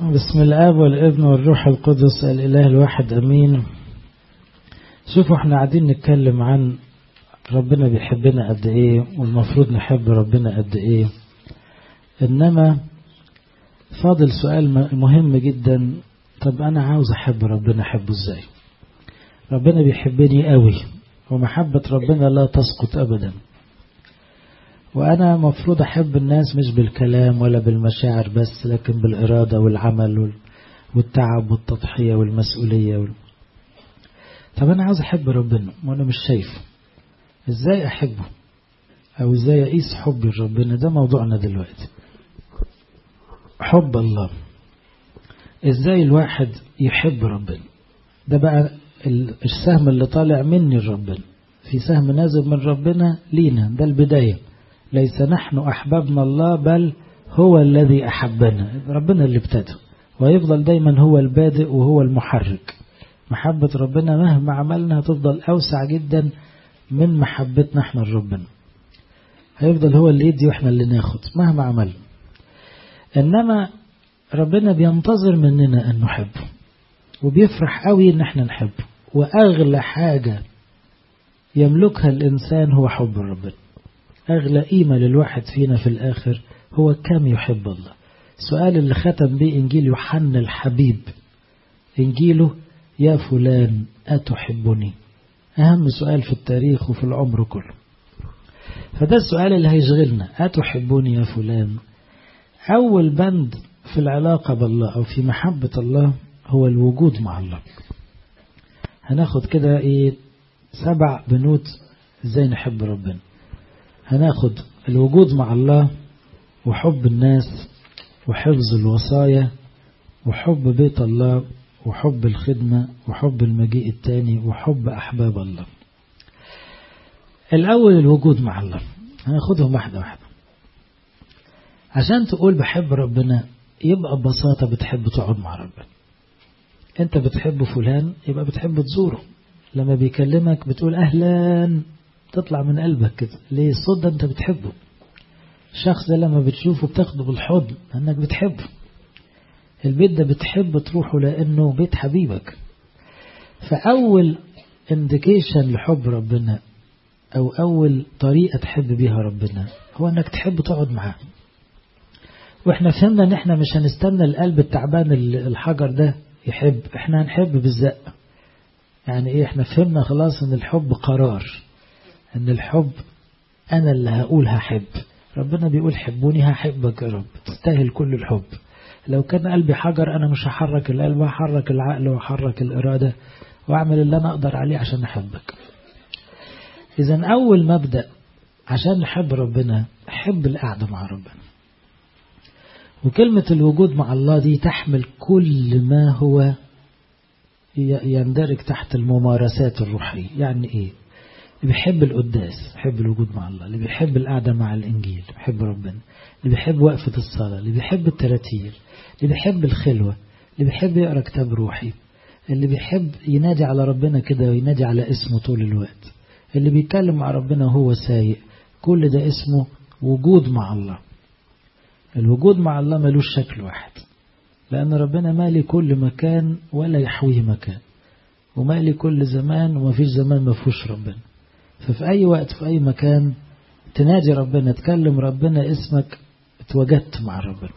بسم الآب والابن والروح القدس الإله الواحد أمين شوفوا احنا قاعدين نتكلم عن ربنا بيحبنا قد ايه والمفروض نحب ربنا قد ايه انما فاضل سؤال مهم جدا طب انا عاوز احب ربنا احبه ازاي ربنا بيحبني قوي ومحبة ربنا لا تسقط ابدا وانا مفروض احب الناس مش بالكلام ولا بالمشاعر بس لكن بالارادة والعمل والتعب والتضحية والمسؤولية وال... طب انا عاوز احب ربنا وانا مش شايفه ازاي احبه او ازاي اقيس حبي لربنا ده موضوعنا دلوقتي حب الله ازاي الواحد يحب ربنا ده بقى السهم اللي طالع مني لربنا في سهم نازل من ربنا لينا ده البداية ليس نحن أحببنا الله بل هو الذي أحبنا ربنا اللي ابتدى ويفضل دايما هو البادئ وهو المحرك محبة ربنا مهما عملنا هتفضل أوسع جدا من محبتنا احنا لربنا هيفضل هو اللي يدي واحنا اللي ناخد مهما عملنا انما ربنا بينتظر مننا ان نحبه وبيفرح قوي ان احنا نحبه واغلى حاجة يملكها الانسان هو حب ربنا اغلى قيمة للواحد فينا في الاخر هو كم يحب الله السؤال اللي ختم به انجيل يوحنا الحبيب انجيله يا فلان أتحبني أهم سؤال في التاريخ وفي العمر كله فده السؤال اللي هيشغلنا أتحبني يا فلان أول بند في العلاقة بالله أو في محبة الله هو الوجود مع الله هناخد كده إيه سبع بنود إزاي نحب ربنا هناخد الوجود مع الله وحب الناس وحفظ الوصايا وحب بيت الله وحب الخدمة وحب المجيء التاني وحب أحباب الله الأول الوجود مع الله هناخدهم واحدة واحدة عشان تقول بحب ربنا يبقى ببساطة بتحب تقعد مع ربنا انت بتحب فلان يبقى بتحب تزوره لما بيكلمك بتقول أهلا تطلع من قلبك كده ليه الصوت ده انت بتحبه الشخص ده لما بتشوفه بتاخده بالحضن انك بتحبه البيت ده بتحب تروحه لأنه بيت حبيبك فأول انديكيشن لحب ربنا أو أول طريقة تحب بيها ربنا هو أنك تحب تقعد معاه وإحنا فهمنا أن إحنا مش هنستنى القلب التعبان الحجر ده يحب إحنا هنحب بالزق يعني إيه إحنا فهمنا خلاص أن الحب قرار أن الحب أنا اللي هقول هحب ربنا بيقول حبوني هحبك يا رب تستاهل كل الحب لو كان قلبي حجر أنا مش هحرك القلب هحرك العقل وهحرك الإرادة وأعمل اللي أنا أقدر عليه عشان أحبك إذا أول مبدأ عشان نحب ربنا حب القعدة مع ربنا وكلمة الوجود مع الله دي تحمل كل ما هو يندرج تحت الممارسات الروحية يعني إيه اللي بيحب القداس بيحب الوجود مع الله اللي بيحب القعدة مع الإنجيل بيحب ربنا اللي بيحب وقفة الصلاة اللي بيحب التراتيل اللي بيحب الخلوة اللي بيحب يقرأ كتاب روحي اللي بيحب ينادي على ربنا كده وينادي على اسمه طول الوقت اللي بيتكلم مع ربنا وهو سايق كل ده اسمه وجود مع الله الوجود مع الله ملوش شكل واحد لأن ربنا مالي كل مكان ولا يحويه مكان ومالي كل زمان ومفيش زمان مفهوش ربنا ففي أي وقت في أي مكان تنادي ربنا تكلم ربنا اسمك اتوجدت مع ربنا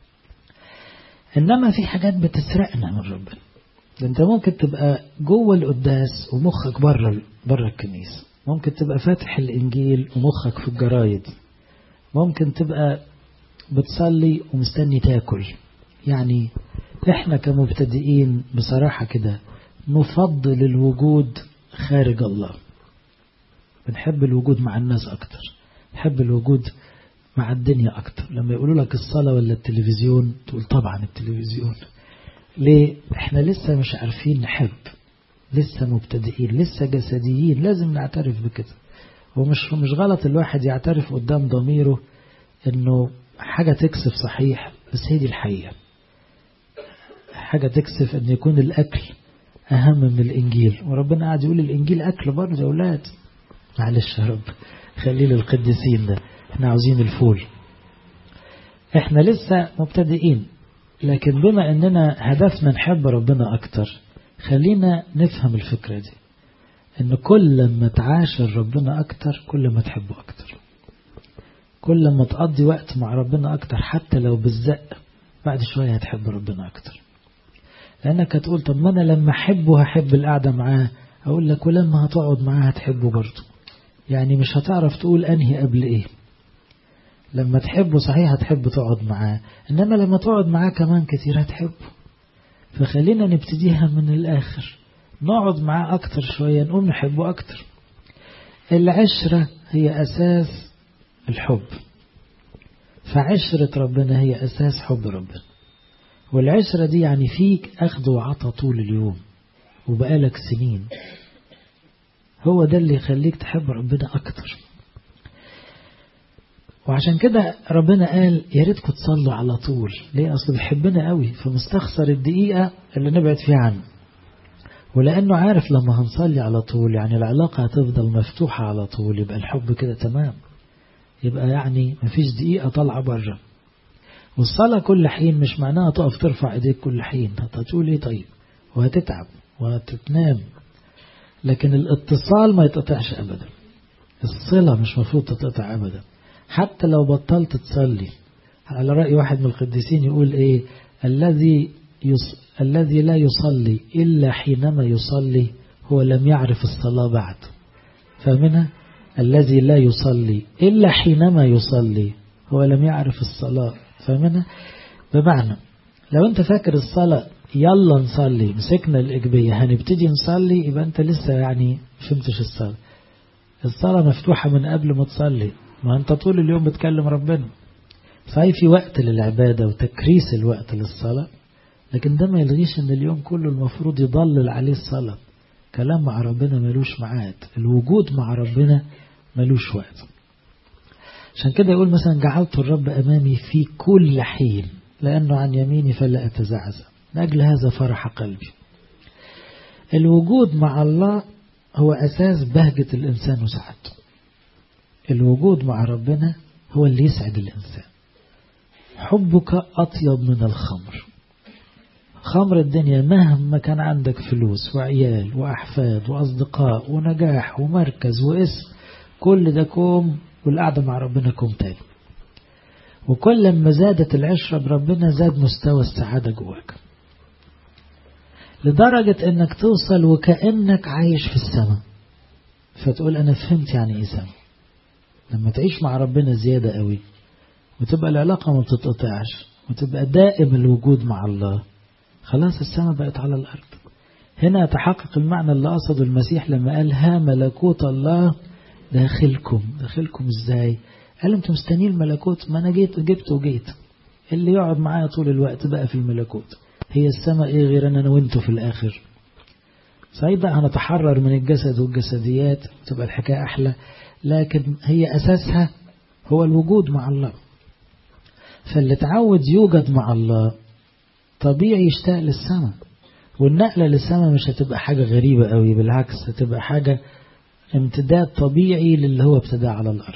إنما في حاجات بتسرقنا من ربنا ده أنت ممكن تبقى جوه القداس ومخك بره بره الكنيسة ممكن تبقى فاتح الإنجيل ومخك في الجرايد ممكن تبقى بتصلي ومستني تاكل يعني احنا كمبتدئين بصراحة كده نفضل الوجود خارج الله بنحب الوجود مع الناس أكتر نحب الوجود مع الدنيا أكتر لما يقولوا لك الصلاة ولا التلفزيون تقول طبعا التلفزيون ليه احنا لسه مش عارفين نحب لسه مبتدئين لسه جسديين لازم نعترف بكده ومش مش غلط الواحد يعترف قدام ضميره انه حاجة تكسف صحيح بس هي دي الحقيقة حاجة تكسف ان يكون الاكل اهم من الانجيل وربنا قاعد يقول الانجيل اكل برضه يا اولاد معلش يا رب خليه للقديسين ده احنا عاوزين الفول احنا لسه مبتدئين لكن بما أننا هدفنا نحب ربنا أكتر خلينا نفهم الفكرة دي ان كل ما تعاشر ربنا اكتر كل ما تحبه اكتر كل ما تقضي وقت مع ربنا اكتر حتى لو بالزق بعد شوية هتحب ربنا اكتر لانك هتقول طب ما انا لما احبه هحب القعدة معاه اقول لك ولما هتقعد معاه هتحبه برضه يعني مش هتعرف تقول انهي قبل ايه لما تحبه صحيح هتحب تقعد معاه انما لما تقعد معاه كمان كتير هتحبه فخلينا نبتديها من الاخر نقعد معاه أكتر شوية نقوم نحبه أكتر العشرة هي أساس الحب فعشرة ربنا هي أساس حب ربنا والعشرة دي يعني فيك أخذ وعطى طول اليوم وبقالك سنين هو ده اللي يخليك تحب ربنا أكتر وعشان كده ربنا قال يا ريتكم تصلوا على طول ليه أصل بيحبنا قوي فمستخسر الدقيقة اللي نبعد فيها عنه ولأنه عارف لما هنصلي على طول يعني العلاقة هتفضل مفتوحة على طول يبقى الحب كده تمام يبقى يعني مفيش دقيقة طالعة بره والصلاة كل حين مش معناها تقف ترفع ايديك كل حين هتقول ايه طيب وهتتعب وهتتنام لكن الاتصال ما يتقطعش ابدا الصلة مش مفروض تتقطع ابدا حتى لو بطلت تصلي على رأي واحد من القديسين يقول ايه الذي يص... الذي لا يصلي إلا حينما يصلي هو لم يعرف الصلاة بعد فمنها الذي لا يصلي إلا حينما يصلي هو لم يعرف الصلاة فمنها بمعنى لو أنت فاكر الصلاة يلا نصلي مسكنا الإجبية هنبتدي نصلي يبقى أنت لسه يعني فهمتش الصلاة الصلاة مفتوحة من قبل ما تصلي ما أنت طول اليوم بتكلم ربنا صحيح في وقت للعبادة وتكريس الوقت للصلاة لكن ده ما يلغيش ان اليوم كله المفروض يضلل عليه الصلاة كلام مع ربنا ملوش معاد الوجود مع ربنا ملوش وقت عشان كده يقول مثلا جعلت الرب أمامي في كل حين لأنه عن يميني فلا أتزعزع لأجل هذا فرح قلبي الوجود مع الله هو أساس بهجة الإنسان وسعادته الوجود مع ربنا هو اللي يسعد الإنسان حبك أطيب من الخمر خمر الدنيا مهما كان عندك فلوس وعيال وأحفاد وأصدقاء ونجاح ومركز واسم كل ده كوم والقعدة مع ربنا كوم تاني وكل ما زادت العشرة بربنا زاد مستوى السعادة جواك لدرجة انك توصل وكأنك عايش في السماء فتقول انا فهمت يعني ايه سماء لما تعيش مع ربنا زيادة قوي وتبقى العلاقة ما بتتقطعش وتبقى دائم الوجود مع الله خلاص السماء بقت على الأرض هنا يتحقق المعنى اللي قصده المسيح لما قال ها ملكوت الله داخلكم داخلكم ازاي قال انتم مستنيين الملكوت ما انا جيت جبت وجيت اللي يقعد معايا طول الوقت بقى في الملكوت هي السماء ايه غير انا وانتوا في الاخر صحيح بقى هنتحرر من الجسد والجسديات تبقى الحكاية احلى لكن هي اساسها هو الوجود مع الله فاللي تعود يوجد مع الله طبيعي يشتاق للسماء والنقلة للسماء مش هتبقى حاجة غريبة قوي بالعكس هتبقى حاجة امتداد طبيعي للي هو ابتدى على الأرض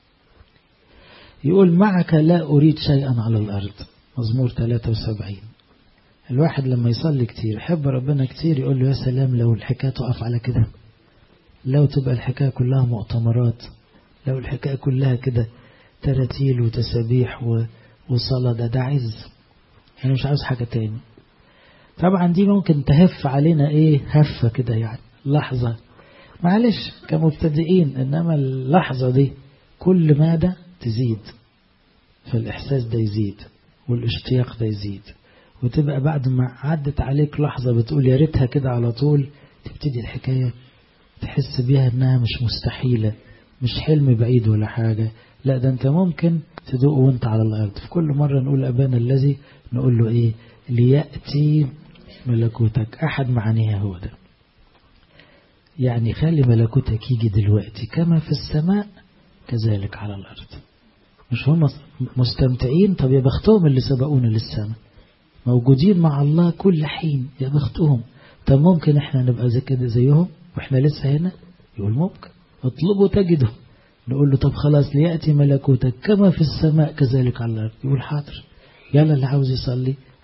يقول معك لا أريد شيئا على الأرض مزمور 73 الواحد لما يصلي كتير يحب ربنا كتير يقول له يا سلام لو الحكاية تقف على كده لو تبقى الحكاية كلها مؤتمرات لو الحكاية كلها كده تراتيل وتسابيح وصلاة ده ده عز أنا مش عاوز حاجة تاني طبعا دي ممكن تهف علينا ايه هفة كده يعني لحظة معلش كمبتدئين انما اللحظة دي كل مادة تزيد فالإحساس ده يزيد والاشتياق ده يزيد وتبقى بعد ما عدت عليك لحظة بتقول يا ريتها كده على طول تبتدي الحكاية تحس بيها انها مش مستحيلة مش حلم بعيد ولا حاجة لا ده انت ممكن تدوق وانت على الارض في كل مرة نقول ابانا الذي نقول له ايه ليأتي ملكوتك احد معانيها هو ده يعني خلي ملكوتك يجي دلوقتي كما في السماء كذلك على الارض مش هم مستمتعين طب يا بختهم اللي سبقونا للسماء موجودين مع الله كل حين يا بختهم طب ممكن احنا نبقى زي كده زيهم واحنا لسه هنا يقول ممكن اطلبوا تجده نقول له طب خلاص ليأتي ملكوتك كما في السماء كذلك على الأرض يقول حاضر يلا اللي عاوز يصلي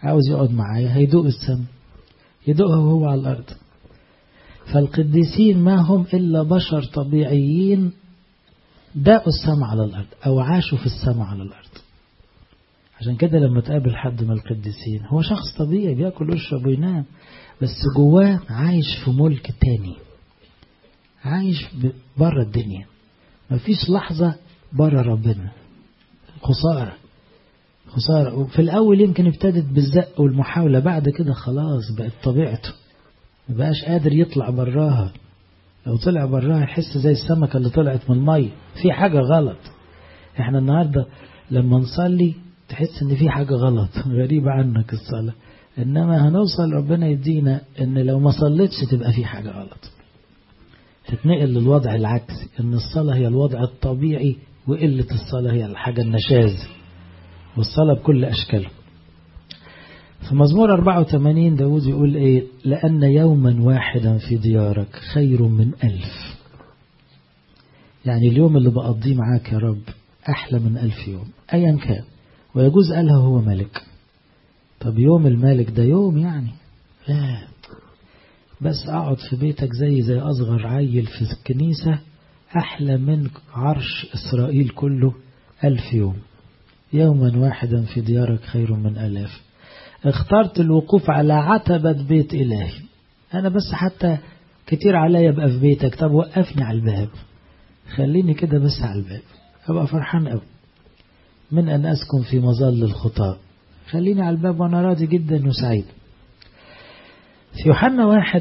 عاوز يقعد معايا هيدوق السماء يدوقها وهو على الأرض فالقديسين ما هم إلا بشر طبيعيين داقوا السماء على الأرض أو عاشوا في السماء على الأرض عشان كده لما تقابل حد من القديسين هو شخص طبيعي بياكل ويشرب وينام بس جواه عايش في ملك تاني عايش بره الدنيا مفيش لحظة بره ربنا خسارة خسارة وفي الأول يمكن ابتدت بالزق والمحاولة بعد كده خلاص بقت طبيعته مبقاش قادر يطلع براها لو طلع براها يحس زي السمكة اللي طلعت من المية في حاجة غلط احنا النهاردة لما نصلي تحس ان في حاجة غلط غريبة عنك الصلاة انما هنوصل ربنا يدينا ان لو ما صليتش تبقى في حاجة غلط تتنقل للوضع العكسي ان الصلاة هي الوضع الطبيعي وقلة الصلاة هي الحاجة النشاز والصلاة بكل أشكالها في مزمور 84 داود يقول إيه لأن يوما واحدا في ديارك خير من ألف يعني اليوم اللي بقضيه معاك يا رب أحلى من ألف يوم أيا كان ويجوز قالها هو ملك طب يوم الملك ده يوم يعني لا بس أقعد في بيتك زي زي أصغر عيل في الكنيسة أحلى من عرش إسرائيل كله ألف يوم يوما واحدا في ديارك خير من ألاف اخترت الوقوف على عتبة بيت إلهي أنا بس حتى كتير عليا أبقى في بيتك طب وقفني على الباب خليني كده بس على الباب أبقى فرحان أوي من أن أسكن في مظل الخطاء خليني على الباب وأنا راضي جدا وسعيد في يوحنا واحد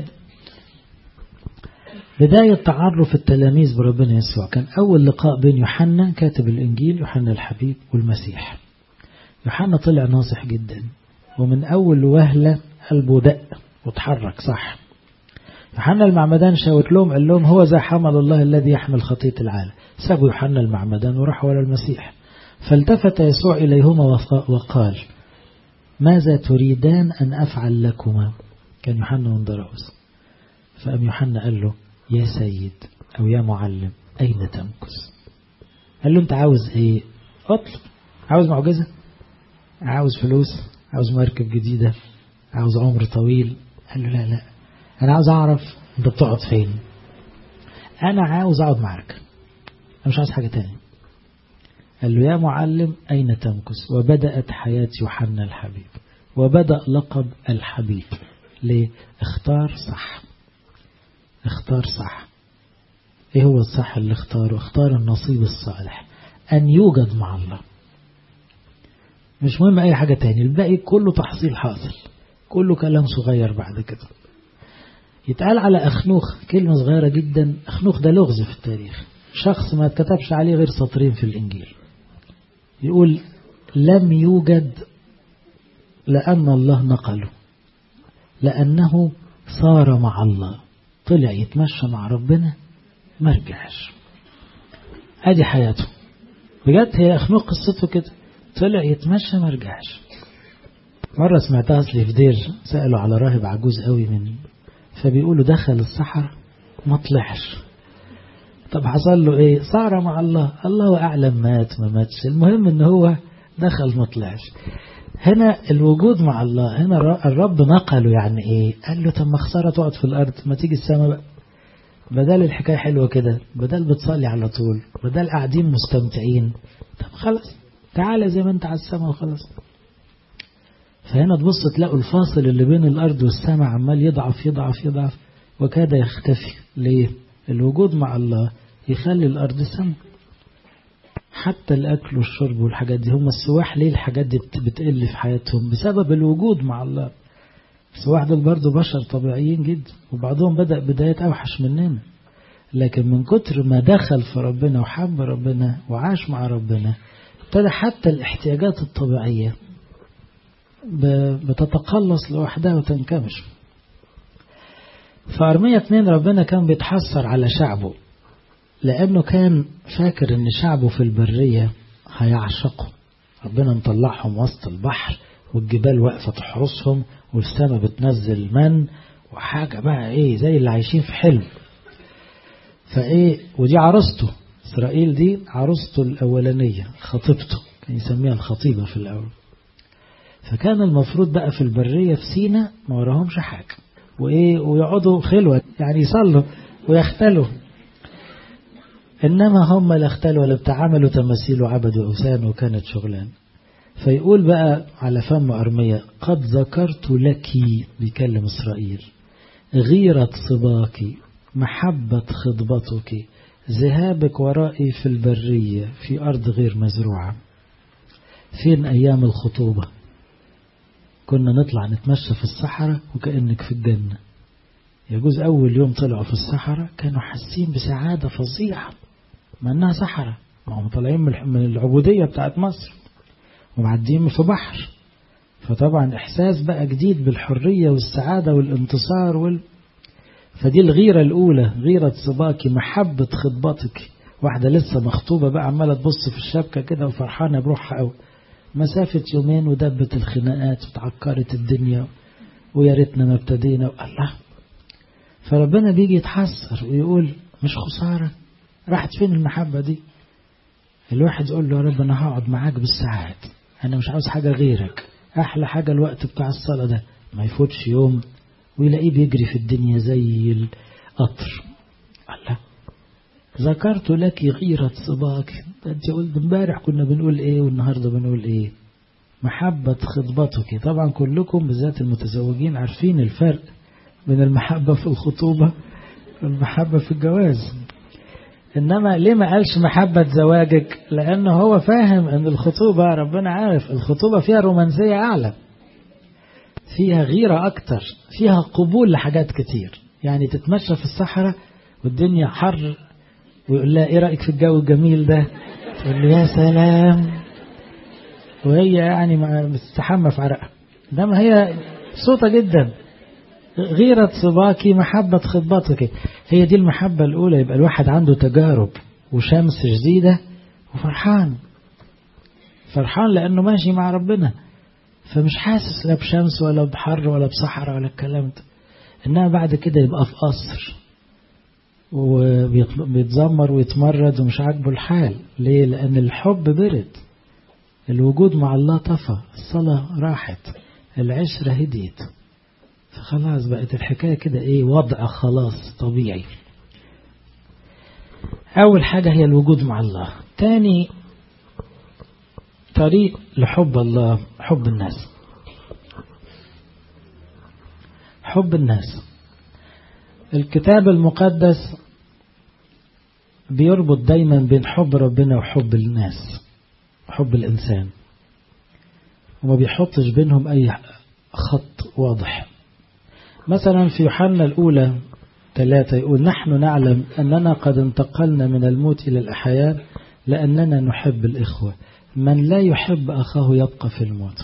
بداية تعرف التلاميذ بربنا يسوع كان أول لقاء بين يوحنا كاتب الإنجيل يوحنا الحبيب والمسيح يوحنا طلع ناصح جدا ومن أول وهلة قلبه دق وتحرك صح يوحنا المعمدان شاور لهم قال لهم هو ذا حمل الله الذي يحمل خطية العالم سابوا يوحنا المعمدان وراحوا ورا المسيح فالتفت يسوع إليهما وقال ماذا تريدان أن أفعل لكما كان يوحنا وندراوس فأم يوحنا قال له يا سيد أو يا معلم أين تمكث قال له أنت عاوز إيه اطلب عاوز معجزة عاوز فلوس عاوز مركب جديدة عاوز عمر طويل قال له لا لا أنا عاوز أعرف أنت بتقعد فين أنا عاوز أقعد معاك أنا مش عاوز حاجة تانية قال له يا معلم أين تمكث وبدأت حياة يوحنا الحبيب وبدأ لقب الحبيب ليه اختار صح اختار صح ايه هو الصح اللي اختاره اختار النصيب الصالح ان يوجد مع الله مش مهم اي حاجة تاني الباقي كله تحصيل حاصل كله كلام صغير بعد كده يتقال على أخنوخ كلمة صغيرة جدا أخنوخ ده لغز في التاريخ شخص ما اتكتبش عليه غير سطرين في الإنجيل يقول لم يوجد لأن الله نقله لأنه صار مع الله طلع يتمشى مع ربنا ما رجعش ادي حياته بجد هي اخنوق قصته كده طلع يتمشى ما رجعش مرة سمعتها اصلي في دير سألوا على راهب عجوز قوي مني فبيقولوا دخل الصحراء ما طلعش طب حصل له ايه صار مع الله الله اعلم مات ما ماتش المهم ان هو دخل ما طلعش هنا الوجود مع الله هنا الرب نقله يعني ايه قال له طب ما خساره تقعد في الارض ما تيجي السماء بقى بدل الحكايه حلوه كده بدل بتصلي على طول بدل قاعدين مستمتعين طب خلاص تعالى زي ما انت على السماء وخلاص فهنا تبص تلاقوا الفاصل اللي بين الارض والسماء عمال يضعف يضعف يضعف وكاد يختفي ليه الوجود مع الله يخلي الارض سماء حتى الأكل والشرب والحاجات دي هم السواح ليه الحاجات دي بتقل في حياتهم بسبب الوجود مع الله السواح دول برضه بشر طبيعيين جدا وبعضهم بدأ بداية أوحش مننا لكن من كتر ما دخل في ربنا وحب ربنا وعاش مع ربنا ابتدى حتى الاحتياجات الطبيعية بتتقلص لوحدها وتنكمش في أرمية اتنين ربنا كان بيتحسر على شعبه لأنه كان فاكر أن شعبه في البرية هيعشقوا ربنا مطلعهم وسط البحر والجبال واقفة تحرسهم والسماء بتنزل من وحاجة بقى ايه زي اللي عايشين في حلم فايه ودي عروسته إسرائيل دي عروسته الأولانية خطيبته كان يسميها الخطيبة في الأول فكان المفروض بقى في البرية في سينا ما وراهمش حاجة وإيه ويقعدوا خلوة يعني يصلوا ويختلوا إنما هم لا اختلوا ولا بتعاملوا تماثيل وعبدوا أوثان وكانت شغلان فيقول بقى على فم أرمية قد ذكرت لك بيكلم إسرائيل غيرة صباك محبة خطبتك ذهابك ورائي في البرية في أرض غير مزروعة فين أيام الخطوبة كنا نطلع نتمشى في الصحراء وكأنك في الجنة يجوز أول يوم طلعوا في الصحراء كانوا حاسين بسعادة فظيعة مع أنها صحراء ما هم طالعين من العبودية بتاعت مصر ومعديين في بحر فطبعا إحساس بقى جديد بالحرية والسعادة والانتصار وال... فدي الغيرة الأولى غيرة صباكي محبة خطبتك واحدة لسه مخطوبة بقى عمالة تبص في الشبكة كده وفرحانة بروحها أوي مسافة يومين ودبت الخناقات وتعكرت الدنيا ويا ريتنا ما ابتدينا الله فربنا بيجي يتحسر ويقول مش خسارة راحت فين المحبة دي الواحد يقول له يا رب أنا هقعد معاك بالساعات أنا مش عاوز حاجة غيرك أحلى حاجة الوقت بتاع الصلاة ده ما يفوتش يوم ويلاقيه بيجري في الدنيا زي القطر الله ذكرت لك غيرة صباك انت قلت امبارح كنا بنقول ايه والنهارده بنقول ايه محبة خطبتك طبعا كلكم بالذات المتزوجين عارفين الفرق بين المحبة في الخطوبة والمحبة في الجواز إنما ليه ما قالش محبة زواجك لأنه هو فاهم أن الخطوبة ربنا عارف الخطوبة فيها رومانسية أعلى فيها غيرة أكتر فيها قبول لحاجات كتير يعني تتمشى في الصحراء والدنيا حر ويقول لها ايه رأيك في الجو الجميل ده تقول له يا سلام وهي يعني مستحمى في عرقها انما هي صوتة جدا غيرة صباكي محبة خطبتك هي دي المحبة الأولى يبقى الواحد عنده تجارب وشمس جديدة وفرحان فرحان لأنه ماشي مع ربنا فمش حاسس لا بشمس ولا بحر ولا بصحراء ولا الكلام ده إنما بعد كده يبقى في قصر وبيتذمر ويتمرد ومش عاجبه الحال ليه لأن الحب برد الوجود مع الله طفى الصلاة راحت العشرة هديت فخلاص بقت الحكاية كده ايه وضع خلاص طبيعي أول حاجة هي الوجود مع الله تاني طريق لحب الله حب الناس حب الناس الكتاب المقدس بيربط دايما بين حب ربنا وحب الناس حب الإنسان وما بيحطش بينهم أي خط واضح مثلا في يوحنا الأولى ثلاثة يقول نحن نعلم أننا قد انتقلنا من الموت إلى الأحياء لأننا نحب الإخوة من لا يحب أخاه يبقى في الموت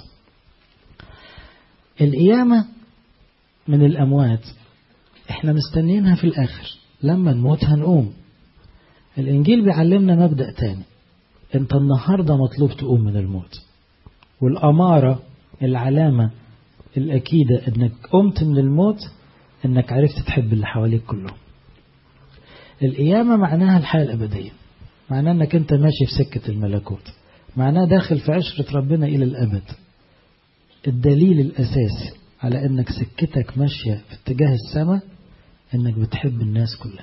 القيامة من الأموات احنا مستنيينها في الآخر لما نموت هنقوم الإنجيل بيعلمنا مبدأ تاني انت النهاردة مطلوب تقوم من الموت والأمارة العلامة الأكيدة انك قمت من الموت انك عرفت تحب اللي حواليك كلهم القيامة معناها الحياة الأبدية معناها انك انت ماشي في سكة الملكوت معناها داخل في عشرة ربنا إلى الأبد الدليل الأساسي على انك سكتك ماشية في اتجاه السماء انك بتحب الناس كلها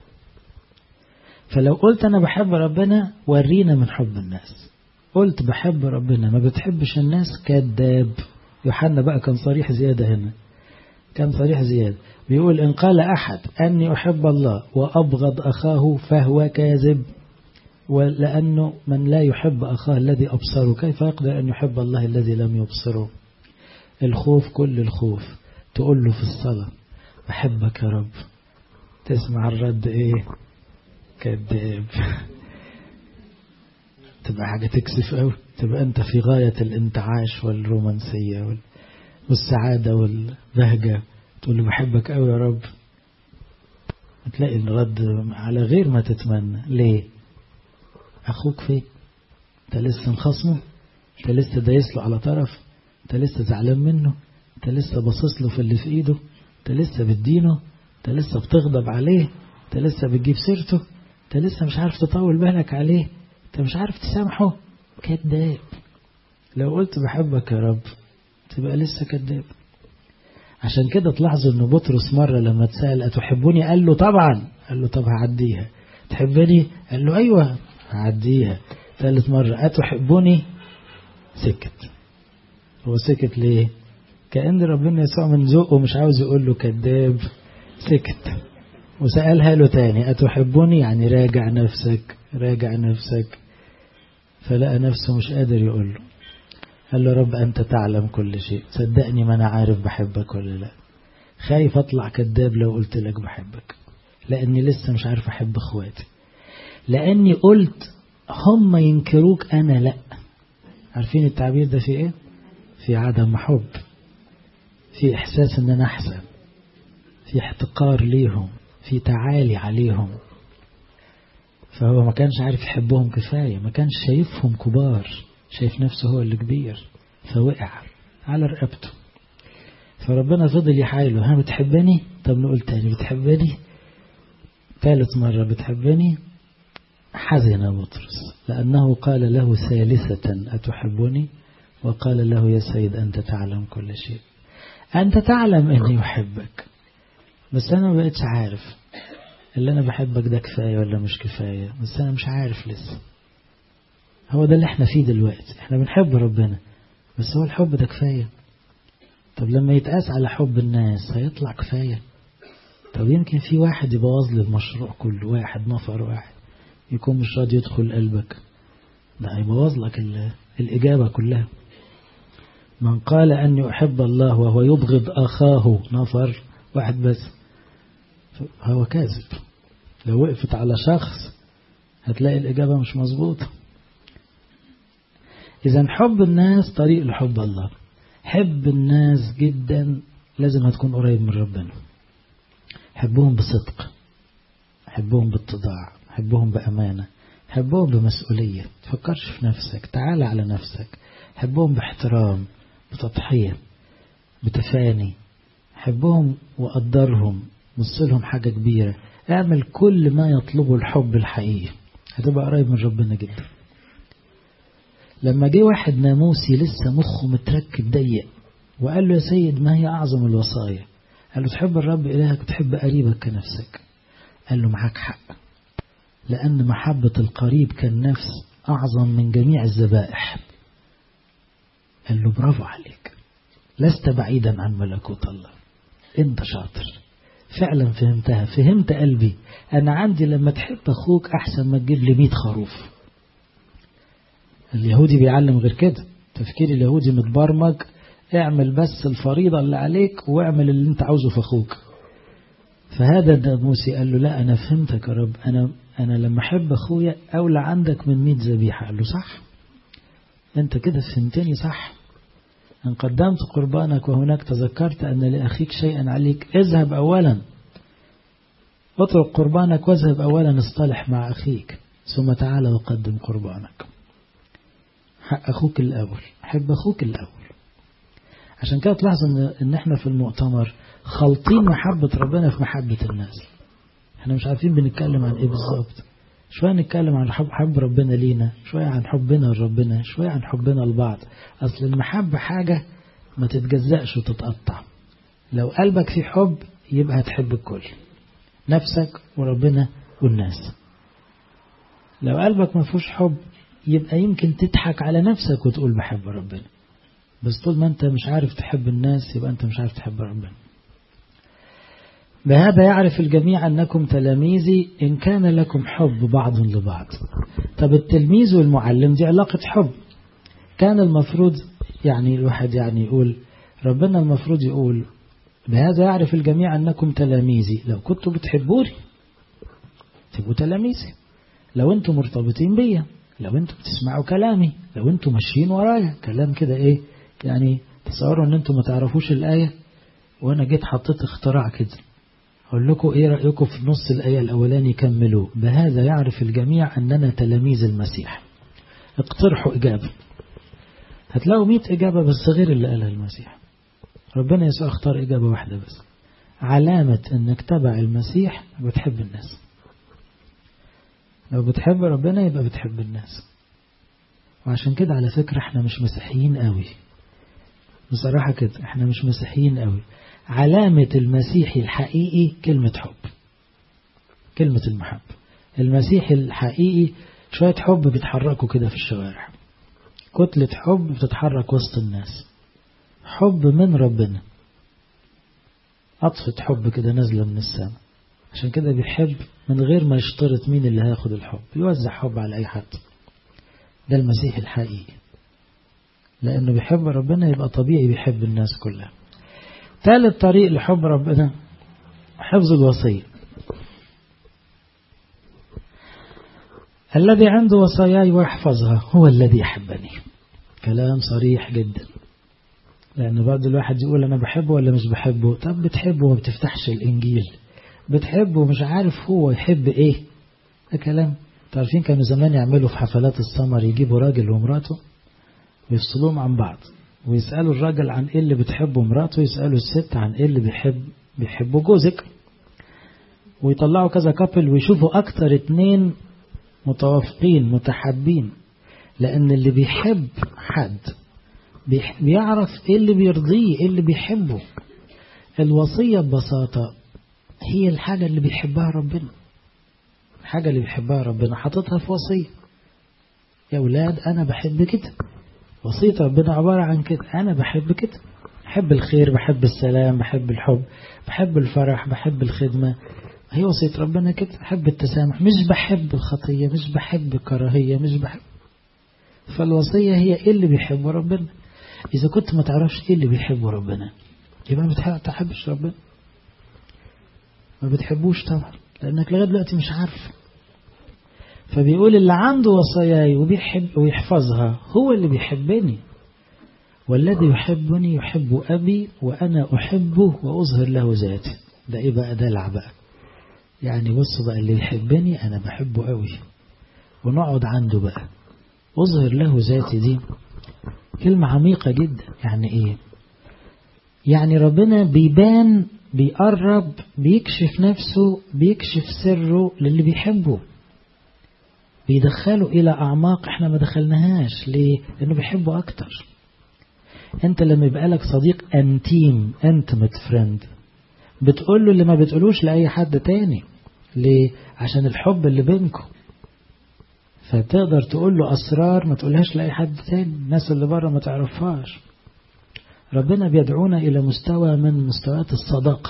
فلو قلت انا بحب ربنا ورينا من حب الناس قلت بحب ربنا ما بتحبش الناس كذاب يوحنا بقى كان صريح زيادة هنا كان صريح زيادة بيقول إن قال أحد أني أحب الله وأبغض أخاه فهو كاذب ولأنه من لا يحب أخاه الذي أبصره كيف يقدر أن يحب الله الذي لم يبصره الخوف كل الخوف تقول له في الصلاة بحبك يا رب تسمع الرد ايه كذاب تبقى حاجة تكسف قوي تبقى انت في غاية الانتعاش والرومانسية والسعادة والبهجة تقول له بحبك قوي يا رب تلاقي الرد على غير ما تتمنى ليه اخوك فين انت لسه مخصمه انت لسه دايس له على طرف انت لسه زعلان منه انت لسه باصص له في اللي في ايده انت لسه بتدينه انت لسه بتغضب عليه انت لسه بتجيب سيرته انت لسه مش عارف تطول بالك عليه انت مش عارف تسامحه كذاب لو قلت بحبك يا رب تبقى لسه كذاب عشان كده تلاحظوا ان بطرس مرة لما اتسأل أتحبوني قال له طبعا قال له طب هعديها تحبني قال له أيوة هعديها ثالث مرة أتحبوني سكت هو سكت ليه كأن ربنا يسوع من ذوقه مش عاوز يقول له كذاب سكت وسألها له تاني أتحبني يعني راجع نفسك راجع نفسك فلقى نفسه مش قادر يقول له قال له رب أنت تعلم كل شيء صدقني ما أنا عارف بحبك ولا لا خايف أطلع كذاب لو قلت لك بحبك لأني لسه مش عارف أحب أخواتي لأني قلت هم ينكروك أنا لا عارفين التعبير ده في إيه في عدم حب في إحساس أن أنا أحسن في احتقار ليهم في تعالي عليهم فهو ما كانش عارف يحبهم كفاية ما كانش شايفهم كبار شايف نفسه هو اللي كبير فوقع على رقبته فربنا فضل يحايله ها بتحبني طب نقول تاني بتحبني ثالث مرة بتحبني حزن بطرس لأنه قال له ثالثة أتحبني وقال له يا سيد أنت تعلم كل شيء أنت تعلم أني أحبك بس أنا ما بقتش عارف اللي أنا بحبك ده كفاية ولا مش كفاية بس أنا مش عارف لسه هو ده اللي احنا فيه دلوقتي احنا بنحب ربنا بس هو الحب ده كفاية طب لما يتقاس على حب الناس هيطلع كفاية طب يمكن في واحد يبوظ لي المشروع كله واحد نفر واحد يكون مش راضي يدخل قلبك ده هيبوظ لك الإجابة كلها من قال أني أحب الله وهو يبغض أخاه نفر واحد بس هو كاذب لو وقفت على شخص هتلاقي الإجابة مش مظبوطة إذا حب الناس طريق لحب الله حب الناس جدا لازم هتكون قريب من ربنا حبهم بصدق حبهم باتضاع حبهم بأمانة حبهم بمسؤولية تفكرش في نفسك تعال على نفسك حبهم باحترام بتضحية بتفاني حبهم وقدرهم وصلهم حاجة كبيرة اعمل كل ما يطلبه الحب الحقيقي هتبقى قريب من ربنا جدا لما جه واحد ناموسي لسه مخه متركب ضيق وقال له يا سيد ما هي أعظم الوصايا قال له تحب الرب إلهك وتحب قريبك كنفسك قال له معاك حق لأن محبة القريب كالنفس أعظم من جميع الذبائح قال له برافو عليك لست بعيدا عن ملكوت الله انت شاطر فعلا فهمتها فهمت قلبي أنا عندي لما تحب أخوك أحسن ما تجيب لي 100 خروف اليهودي بيعلم غير كده تفكير اليهودي متبرمج اعمل بس الفريضة اللي عليك واعمل اللي انت عاوزه في اخوك فهذا الناموسي قال له لا انا فهمتك يا رب انا انا لما احب اخويا اولى عندك من 100 ذبيحه قال له صح انت كده فهمتني صح ان قدمت قربانك وهناك تذكرت ان لاخيك شيئا عليك اذهب اولا اترك قربانك واذهب اولا اصطلح مع اخيك ثم تعال وقدم قربانك حق أخوك الأول حب أخوك الأول عشان كده تلاحظ إن, إن إحنا في المؤتمر خالطين محبة ربنا في محبة الناس إحنا مش عارفين بنتكلم عن إيه بالظبط شوية نتكلم عن حب, حب ربنا لينا شوية عن حبنا لربنا شوية عن حبنا لبعض أصل المحبة حاجة ما تتجزأش وتتقطع لو قلبك فيه حب يبقى هتحب الكل نفسك وربنا والناس لو قلبك ما فيهوش حب يبقى يمكن تضحك على نفسك وتقول بحب ربنا بس طول ما انت مش عارف تحب الناس يبقى انت مش عارف تحب ربنا بهذا يعرف الجميع أنكم تلاميذي إن كان لكم حب بعض لبعض طب التلميذ والمعلم دي علاقة حب كان المفروض يعني الواحد يعني يقول ربنا المفروض يقول بهذا يعرف الجميع أنكم تلاميذي لو كنتوا بتحبوني تبقوا تلاميذي لو انتم مرتبطين بيا لو انتم بتسمعوا كلامي لو انتم ماشيين ورايا كلام كده ايه يعني تصوروا ان انتم ما تعرفوش الآية وانا جيت حطيت اختراع كده اقول لكم ايه رأيكم في نص الآية الاولاني كملوا بهذا يعرف الجميع اننا تلاميذ المسيح اقترحوا اجابة هتلاقوا 100 اجابة بس غير اللي قالها المسيح ربنا يسوع اختار اجابة واحدة بس علامة انك تبع المسيح بتحب الناس لو بتحب ربنا يبقى بتحب الناس وعشان كده على فكرة احنا مش مسيحيين قوي بصراحة كده احنا مش مسيحيين قوي علامة المسيحي الحقيقي كلمة حب كلمة المحبة المسيحي الحقيقي شوية حب بيتحركوا كده في الشوارع كتلة حب بتتحرك وسط الناس حب من ربنا عطفة حب كده نازلة من السماء عشان كده بيحب من غير ما يشترط مين اللي هياخد الحب يوزع حب على أي حد ده المسيح الحقيقي لأنه بيحب ربنا يبقى طبيعي بيحب الناس كلها ثالث طريق لحب ربنا حفظ الوصية الذي عنده وصاياي ويحفظها هو الذي يحبني كلام صريح جدا لأن بعض الواحد يقول أنا بحبه ولا مش بحبه طب بتحبه وما بتفتحش الإنجيل بتحبه ومش عارف هو يحب إيه ده كلام تعرفين كانوا زمان يعملوا في حفلات السمر يجيبوا راجل ومراته ويفصلوهم عن بعض ويسألوا الراجل عن إيه اللي بتحبه مراته ويسألوا الست عن إيه اللي بيحب بيحبه جوزك ويطلعوا كذا كابل ويشوفوا أكتر اتنين متوافقين متحابين لأن اللي بيحب حد بيعرف ايه اللي بيرضيه ايه اللي بيحبه الوصية ببساطة هي الحاجة اللي بيحبها ربنا الحاجة اللي بيحبها ربنا حاططها في وصية يا أولاد أنا بحب كده وصية ربنا عبارة عن كده أنا بحب كده بحب الخير بحب السلام بحب الحب بحب الفرح بحب الخدمة هي وصية ربنا كده بحب التسامح مش بحب الخطية مش بحب الكراهية مش بحب فالوصية هي إيه اللي بيحبه ربنا إذا كنت ما تعرفش إيه اللي بيحبه ربنا يبقى ما بتحبش ربنا ما بتحبوش طبعا لأنك لغاية دلوقتي مش عارف فبيقول اللي عنده وصاياي وبيحب ويحفظها هو اللي بيحبني والذي يحبني يحب أبي وأنا أحبه وأظهر له ذاتي ده إيه بقى دلع بقى يعني بصوا بقى اللي يحبني أنا بحبه قوي ونقعد عنده بقى أظهر له ذاتي دي كلمة عميقة جدا يعني إيه يعني ربنا بيبان بيقرب بيكشف نفسه بيكشف سره للي بيحبه بيدخله إلى أعماق إحنا ما دخلناهاش ليه؟ لأنه بيحبه أكتر أنت لما يبقى لك صديق أنتيم أنتمت فريند بتقول له اللي ما بتقولوش لأي حد تاني ليه؟ عشان الحب اللي بينكم فتقدر تقول له أسرار ما تقولهاش لأي حد تاني الناس اللي بره ما تعرفهاش ربنا بيدعونا إلى مستوى من مستويات الصداقة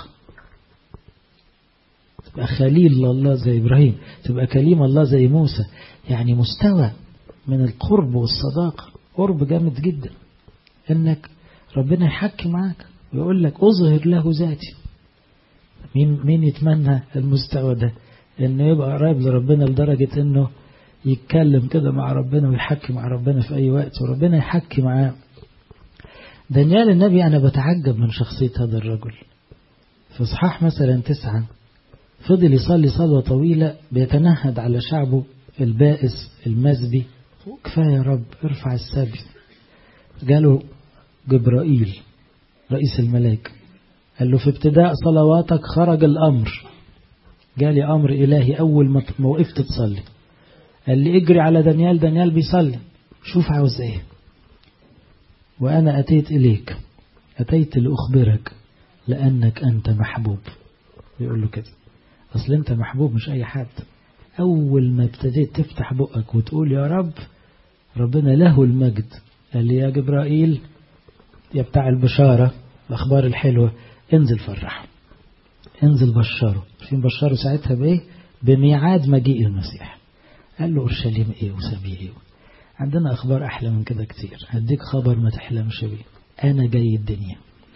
تبقى خليل الله زي إبراهيم تبقى كليم الله زي موسى يعني مستوى من القرب والصداقة قرب جامد جدا إنك ربنا يحكي معاك ويقول لك أظهر له ذاتي مين مين يتمنى المستوى ده إنه يبقى قريب لربنا لدرجة إنه يتكلم كده مع ربنا ويحكي مع ربنا في أي وقت وربنا يحكي معاه دانيال النبي أنا بتعجب من شخصية هذا الرجل في إصحاح مثلا تسعة فضل يصلي صلوة طويلة بيتنهد على شعبه البائس المزبي كفاية يا رب ارفع السبي جاله جبرائيل رئيس الملاك قال له في ابتداء صلواتك خرج الأمر جالي أمر إلهي أول ما وقفت تصلي قال لي اجري على دانيال دانيال بيصلي شوف عاوز ايه وأنا أتيت إليك أتيت لأخبرك لأنك أنت محبوب بيقول له كده أصل أنت محبوب مش أي حد أول ما ابتديت تفتح بقك وتقول يا رب ربنا له المجد قال لي يا جبرائيل يا بتاع البشارة الأخبار الحلوة انزل فرحه انزل بشره فين بشره ساعتها بإيه بميعاد مجيء المسيح قال له أورشليم إيه وسبيه إيه عندنا أخبار أحلى من كده كتير هديك خبر ما تحلمش بيه أنا جاي الدنيا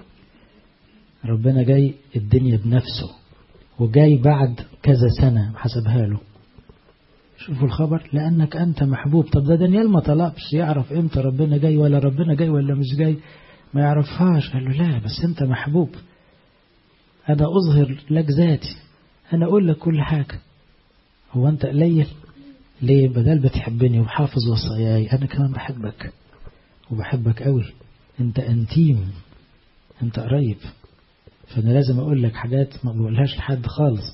ربنا جاي الدنيا بنفسه وجاي بعد كذا سنة حسبها له شوفوا الخبر لأنك أنت محبوب طب ده دانيال ما طلبش يعرف إمتى ربنا جاي ولا ربنا جاي ولا مش جاي ما يعرفهاش قال له لا بس أنت محبوب أنا أظهر لك ذاتي أنا أقول لك كل حاجة هو أنت قليل ليه بدل بتحبني وحافظ وصاياي أنا كمان بحبك وبحبك قوي أنت أنتيم أنت قريب فأنا لازم أقول لك حاجات ما بقولهاش لحد خالص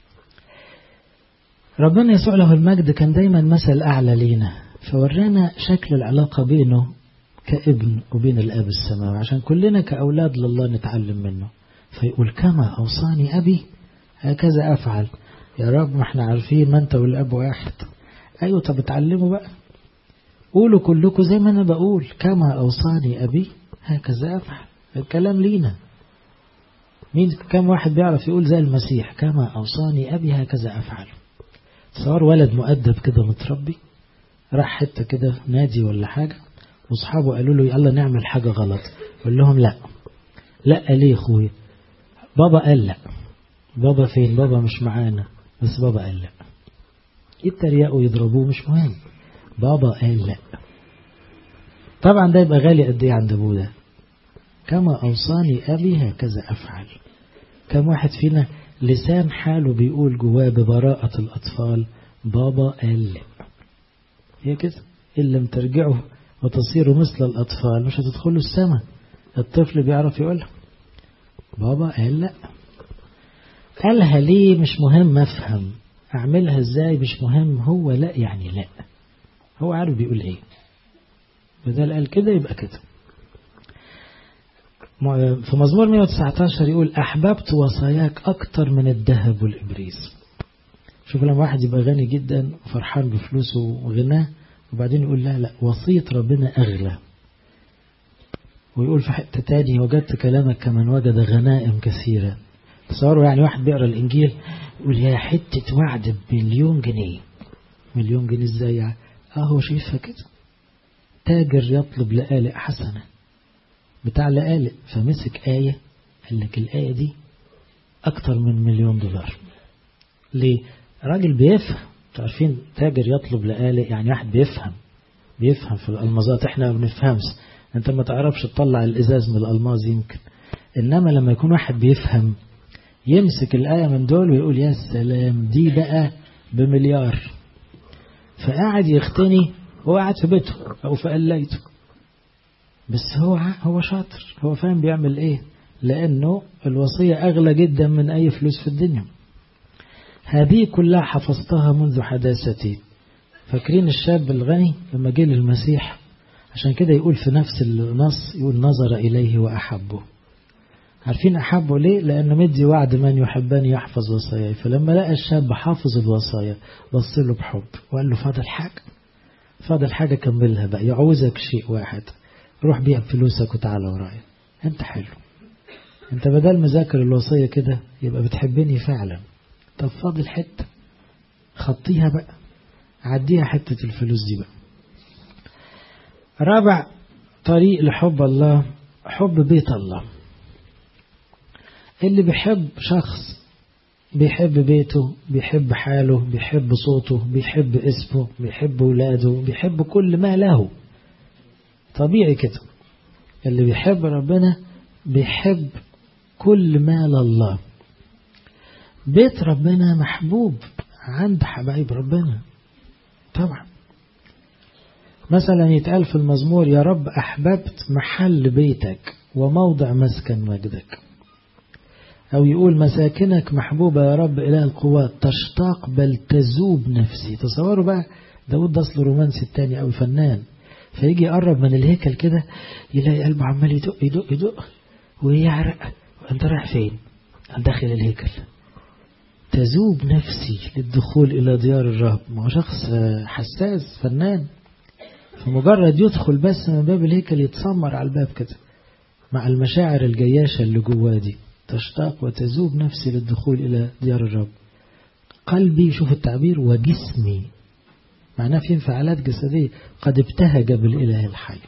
ربنا يسوع له المجد كان دايما مثل أعلى لينا فورانا شكل العلاقة بينه كابن وبين الأب السماوي عشان كلنا كأولاد لله نتعلم منه فيقول كما أوصاني أبي هكذا أفعل يا رب ما احنا عارفين ما انت والأب واحد أيوة طب اتعلموا بقى قولوا كلكم زي ما أنا بقول كما أوصاني أبي هكذا أفعل الكلام لينا مين كم واحد بيعرف يقول زي المسيح كما أوصاني أبي هكذا أفعل صار ولد مؤدب كده متربي راح حتة كده نادي ولا حاجة واصحابه قالوا له يلا نعمل حاجة غلط قال لهم لا لا ليه اخوي بابا قال لا بابا فين بابا مش معانا بس بابا قال لا يتريقوا يضربوه مش مهم بابا قال لا طبعا ده يبقى غالي قد ايه عند ابوه ده كما اوصاني ابي هكذا افعل كم واحد فينا لسان حاله بيقول جواه ببراءة الأطفال بابا قال لا هي كده إن لم ترجعوا وتصيروا مثل الأطفال مش هتدخلوا السماء الطفل بيعرف يقولها بابا قال لا قالها ليه مش مهم أفهم أعملها إزاي مش مهم هو لا يعني لا هو عارف بيقول إيه بدل قال كده يبقى كده في مزمور 119 يقول أحببت وصاياك أكتر من الذهب والإبريز شوف لما واحد يبقى غني جدا وفرحان بفلوسه وغناه وبعدين يقول لا لا وصية ربنا أغلى ويقول في حتة تاني وجدت كلامك كمن وجد غنائم كثيرة تصوروا يعني واحد بيقرا الإنجيل يقول يا حتة وعد بمليون جنيه مليون جنيه ازاي يعني اه هو شايفها كده تاجر يطلب لآلئ حسنة بتاع لآلئ فمسك آية قال لك الآية دي أكتر من مليون دولار ليه؟ راجل بيفهم عارفين تاجر يطلب لآلئ يعني واحد بيفهم بيفهم في الألمازات احنا ما بنفهمش انت ما تعرفش تطلع الإزاز من الألماز يمكن إنما لما يكون واحد بيفهم يمسك الآية من دول ويقول يا سلام دي بقى بمليار فقاعد يختني هو قاعد في بيته أو في قلايته بس هو هو شاطر هو فاهم بيعمل ايه لأنه الوصية أغلى جدا من أي فلوس في الدنيا هذه كلها حفظتها منذ حداثتي فاكرين الشاب الغني لما جه للمسيح عشان كده يقول في نفس النص يقول نظر إليه وأحبه عارفين أحبه ليه لأنه مدي وعد من يحبني يحفظ وصاياي فلما لقى الشاب حافظ الوصايا بص له بحب وقال له فاضل حاجة فاضل حاجة كملها بقى يعوزك شيء واحد روح بيع فلوسك وتعالى ورايا انت حلو انت بدل مذاكر الوصية كده يبقى بتحبني فعلا طب فاضل حتة خطيها بقى عديها حتة الفلوس دي بقى رابع طريق لحب الله حب بيت الله اللي بيحب شخص بيحب بيته بيحب حاله بيحب صوته بيحب اسمه بيحب ولاده بيحب كل ما له طبيعي كده اللي بيحب ربنا بيحب كل ما لله بيت ربنا محبوب عند حبايب ربنا طبعا مثلا يتقال في المزمور يا رب أحببت محل بيتك وموضع مسكن مجدك أو يقول مساكنك محبوبة يا رب إله القوات تشتاق بل تذوب نفسي تصوروا بقى داود ده أصله رومانسي التاني أو فنان فيجي يقرب من الهيكل كده يلاقي قلبه عمال يدق يدق يدق ويعرق وأنت رايح فين؟ أنا داخل الهيكل تذوب نفسي للدخول إلى ديار الرب ما هو شخص حساس فنان فمجرد يدخل بس من باب الهيكل يتسمر على الباب كده مع المشاعر الجياشة اللي جواه دي تشتاق وتذوب نفسي للدخول إلى ديار الرب قلبي شوف التعبير وجسمي معناه في انفعالات جسدية قد ابتهج بالإله الحي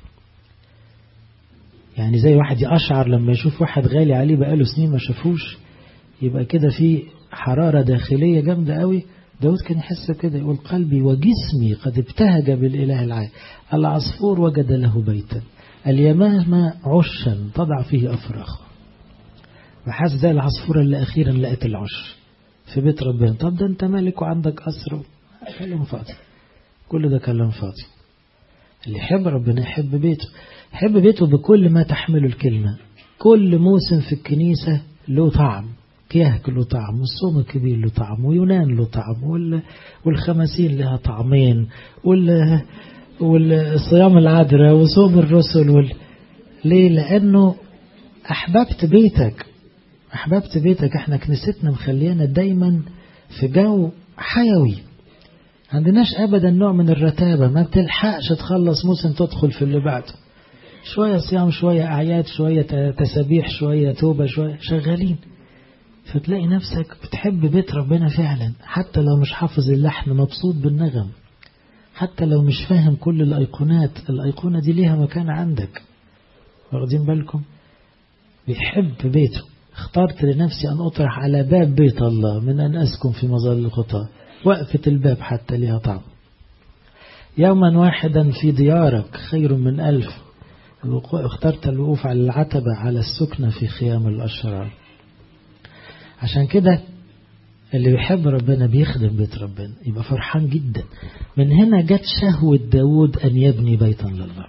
يعني زي واحد يقشعر لما يشوف واحد غالي عليه بقاله سنين ما شافوش يبقى كده في حرارة داخلية جامدة قوي داود كان يحس كده يقول قلبي وجسمي قد ابتهج بالإله العاي العصفور وجد له بيتا اليمامة عشا تضع فيه أفراخ وحاس زي العصفورة اللي أخيرا لقت العش في بيت ربنا طب ده أنت مالك وعندك قصر كلام فاضي كل ده كلام فاضي اللي يحب ربنا يحب بيته يحب بيته بكل ما تحمله الكلمة كل موسم في الكنيسة له طعم كيهك له طعم والصوم الكبير له طعم ويونان له طعم والخمسين لها طعمين والصيام العذراء وصوم الرسل وال... ليه لأنه أحببت بيتك أحببت بيتك احنا كنيستنا مخليانا دايما في جو حيوي عندناش أبدا نوع من الرتابة ما بتلحقش تخلص موسم تدخل في اللي بعده شوية صيام شوية أعياد شوية تسابيح شوية توبة شوية شغالين فتلاقي نفسك بتحب بيت ربنا فعلا حتى لو مش حافظ اللحن مبسوط بالنغم حتى لو مش فاهم كل الأيقونات الأيقونة دي ليها مكان عندك واخدين بالكم بيحب بيته اخترت لنفسي أن أطرح على باب بيت الله من أن أسكن في مظل الخطاة وقفة الباب حتى لها طعم يوما واحدا في ديارك خير من ألف اخترت الوقوف على العتبة على السكنة في خيام الأشرار عشان كده اللي بيحب ربنا بيخدم بيت ربنا يبقى فرحان جدا من هنا جت شهوة داود أن يبني بيتا لله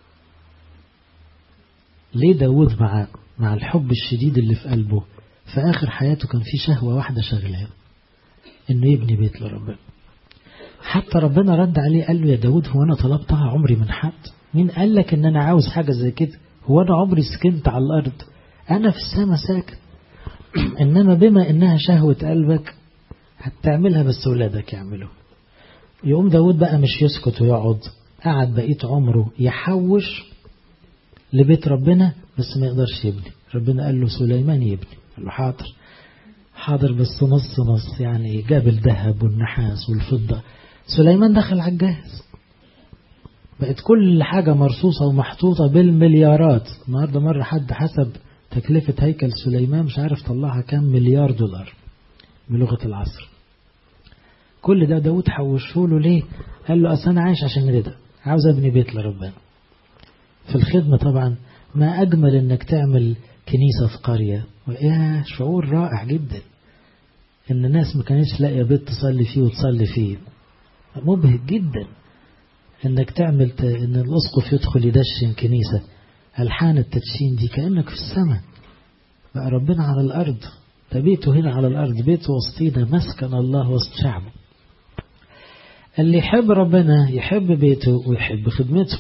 ليه داود مع مع الحب الشديد اللي في قلبه في آخر حياته كان في شهوة واحدة شغلاه إنه يبني بيت لربنا حتى ربنا رد عليه قال له يا داود هو أنا طلبتها عمري من حد مين قال لك إن أنا عاوز حاجة زي كده هو أنا عمري سكنت على الأرض أنا في السماء ساكن إنما بما إنها شهوة قلبك هتعملها بس ولادك يعملوا يقوم داود بقى مش يسكت ويقعد قعد بقية عمره يحوش لبيت ربنا بس ما يقدرش يبني ربنا قال له سليمان يبني قال له حاضر حاضر بس نص نص يعني جاب الذهب والنحاس والفضة سليمان دخل على الجهاز بقت كل حاجة مرصوصة ومحطوطة بالمليارات النهاردة مرة حد حسب تكلفة هيكل سليمان مش عارف طلعها كام مليار دولار بلغة العصر كل ده داود حوشه له ليه قال له أصل أنا عايش عشان كده عاوز أبني بيت لربنا في الخدمة طبعا ما أجمل أنك تعمل كنيسة في قرية وإيه شعور رائع جدا إن الناس ما كانتش لاقية بيت تصلي فيه وتصلي فيه مبهج جدا إنك تعمل ت... إن الأسقف يدخل يدشن كنيسة ألحان التدشين دي كأنك في السماء بقى ربنا على الأرض ده بيته هنا على الأرض بيته وسطينا مسكن الله وسط شعبه اللي يحب ربنا يحب بيته ويحب خدمته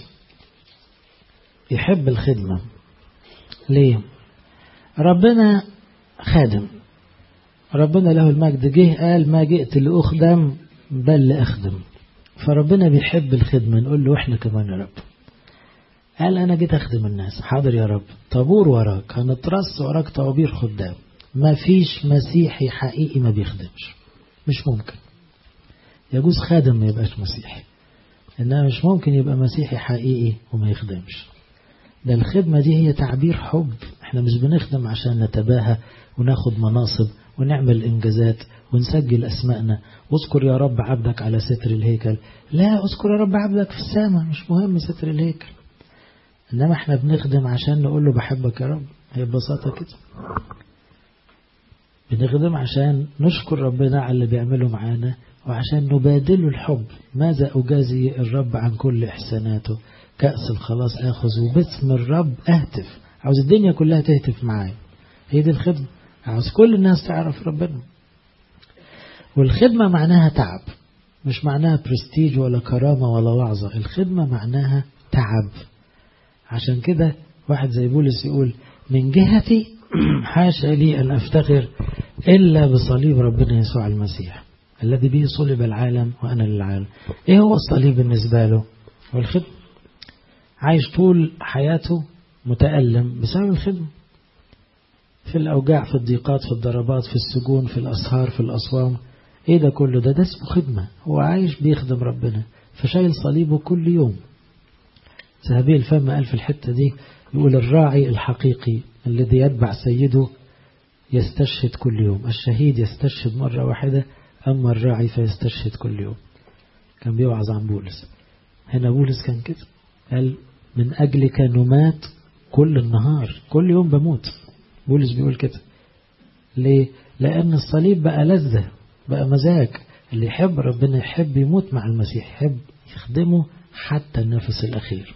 يحب الخدمة ليه ربنا خادم ربنا له المجد جه قال ما جئت لأخدم بل لأخدم فربنا بيحب الخدمة نقول له احنا كمان يا رب قال أنا جيت أخدم الناس حاضر يا رب طابور وراك هنترص وراك طوابير خدام ما فيش مسيحي حقيقي ما بيخدمش مش ممكن يجوز خادم ما يبقاش مسيحي إنما مش ممكن يبقى مسيحي حقيقي وما يخدمش ده الخدمة دي هي تعبير حب احنا مش بنخدم عشان نتباهى وناخد مناصب ونعمل انجازات ونسجل اسمائنا واذكر يا رب عبدك على ستر الهيكل لا اذكر يا رب عبدك في السماء مش مهم ستر الهيكل انما احنا بنخدم عشان نقول له بحبك يا رب هي ببساطة كده بنخدم عشان نشكر ربنا على اللي بيعمله معانا وعشان نبادله الحب ماذا أجازي الرب عن كل إحساناته كأس الخلاص آخذ وباسم الرب أهتف عاوز الدنيا كلها تهتف معايا هي دي الخدمة عاوز كل الناس تعرف ربنا والخدمة معناها تعب مش معناها برستيج ولا كرامة ولا وعظة الخدمة معناها تعب عشان كده واحد زي بولس يقول من جهتي حاشا لي أن أفتخر إلا بصليب ربنا يسوع المسيح الذي به صلب العالم وأنا للعالم إيه هو الصليب بالنسبة له والخدمة عايش طول حياته متألم بسبب الخدمة في الأوجاع في الضيقات في الضربات في السجون في الأسهار في الأصوام إيه ده كله ده ده اسمه خدمة هو عايش بيخدم ربنا فشايل صليبه كل يوم ذهبي الفم قال في الحتة دي يقول الراعي الحقيقي الذي يتبع سيده يستشهد كل يوم الشهيد يستشهد مرة واحدة أما الراعي فيستشهد كل يوم كان بيوعظ عن بولس هنا بولس كان كده قال من أجلك نمات كل النهار كل يوم بموت بولس بيقول كده ليه لأن الصليب بقى لذة بقى مزاج اللي يحب ربنا يحب يموت مع المسيح يحب يخدمه حتى النفس الأخير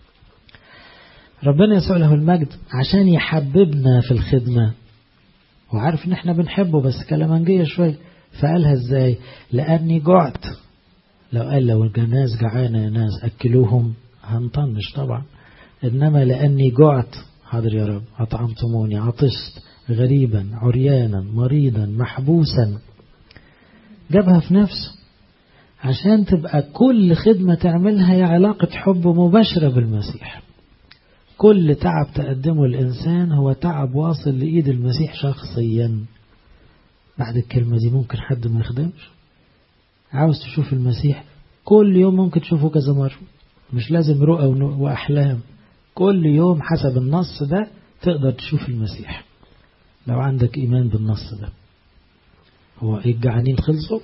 ربنا يسوع له المجد عشان يحببنا في الخدمة وعارف ان احنا بنحبه بس كلامنجية شوية فقالها ازاي لأني جعت لو قال لو الناس جعانة يا ناس أكلوهم هنطنش طبعا إنما لأني جعت حاضر يا رب أطعمتموني عطشت غريبا عريانا مريضا محبوسا جابها في نفسه عشان تبقى كل خدمة تعملها هي علاقة حب مباشرة بالمسيح كل تعب تقدمه الإنسان هو تعب واصل لإيد المسيح شخصيا بعد الكلمة دي ممكن حد ما يخدمش عاوز تشوف المسيح كل يوم ممكن تشوفه كذا مرة مش لازم رؤى وأحلام كل يوم حسب النص ده تقدر تشوف المسيح لو عندك إيمان بالنص ده هو الجعانين خلصوا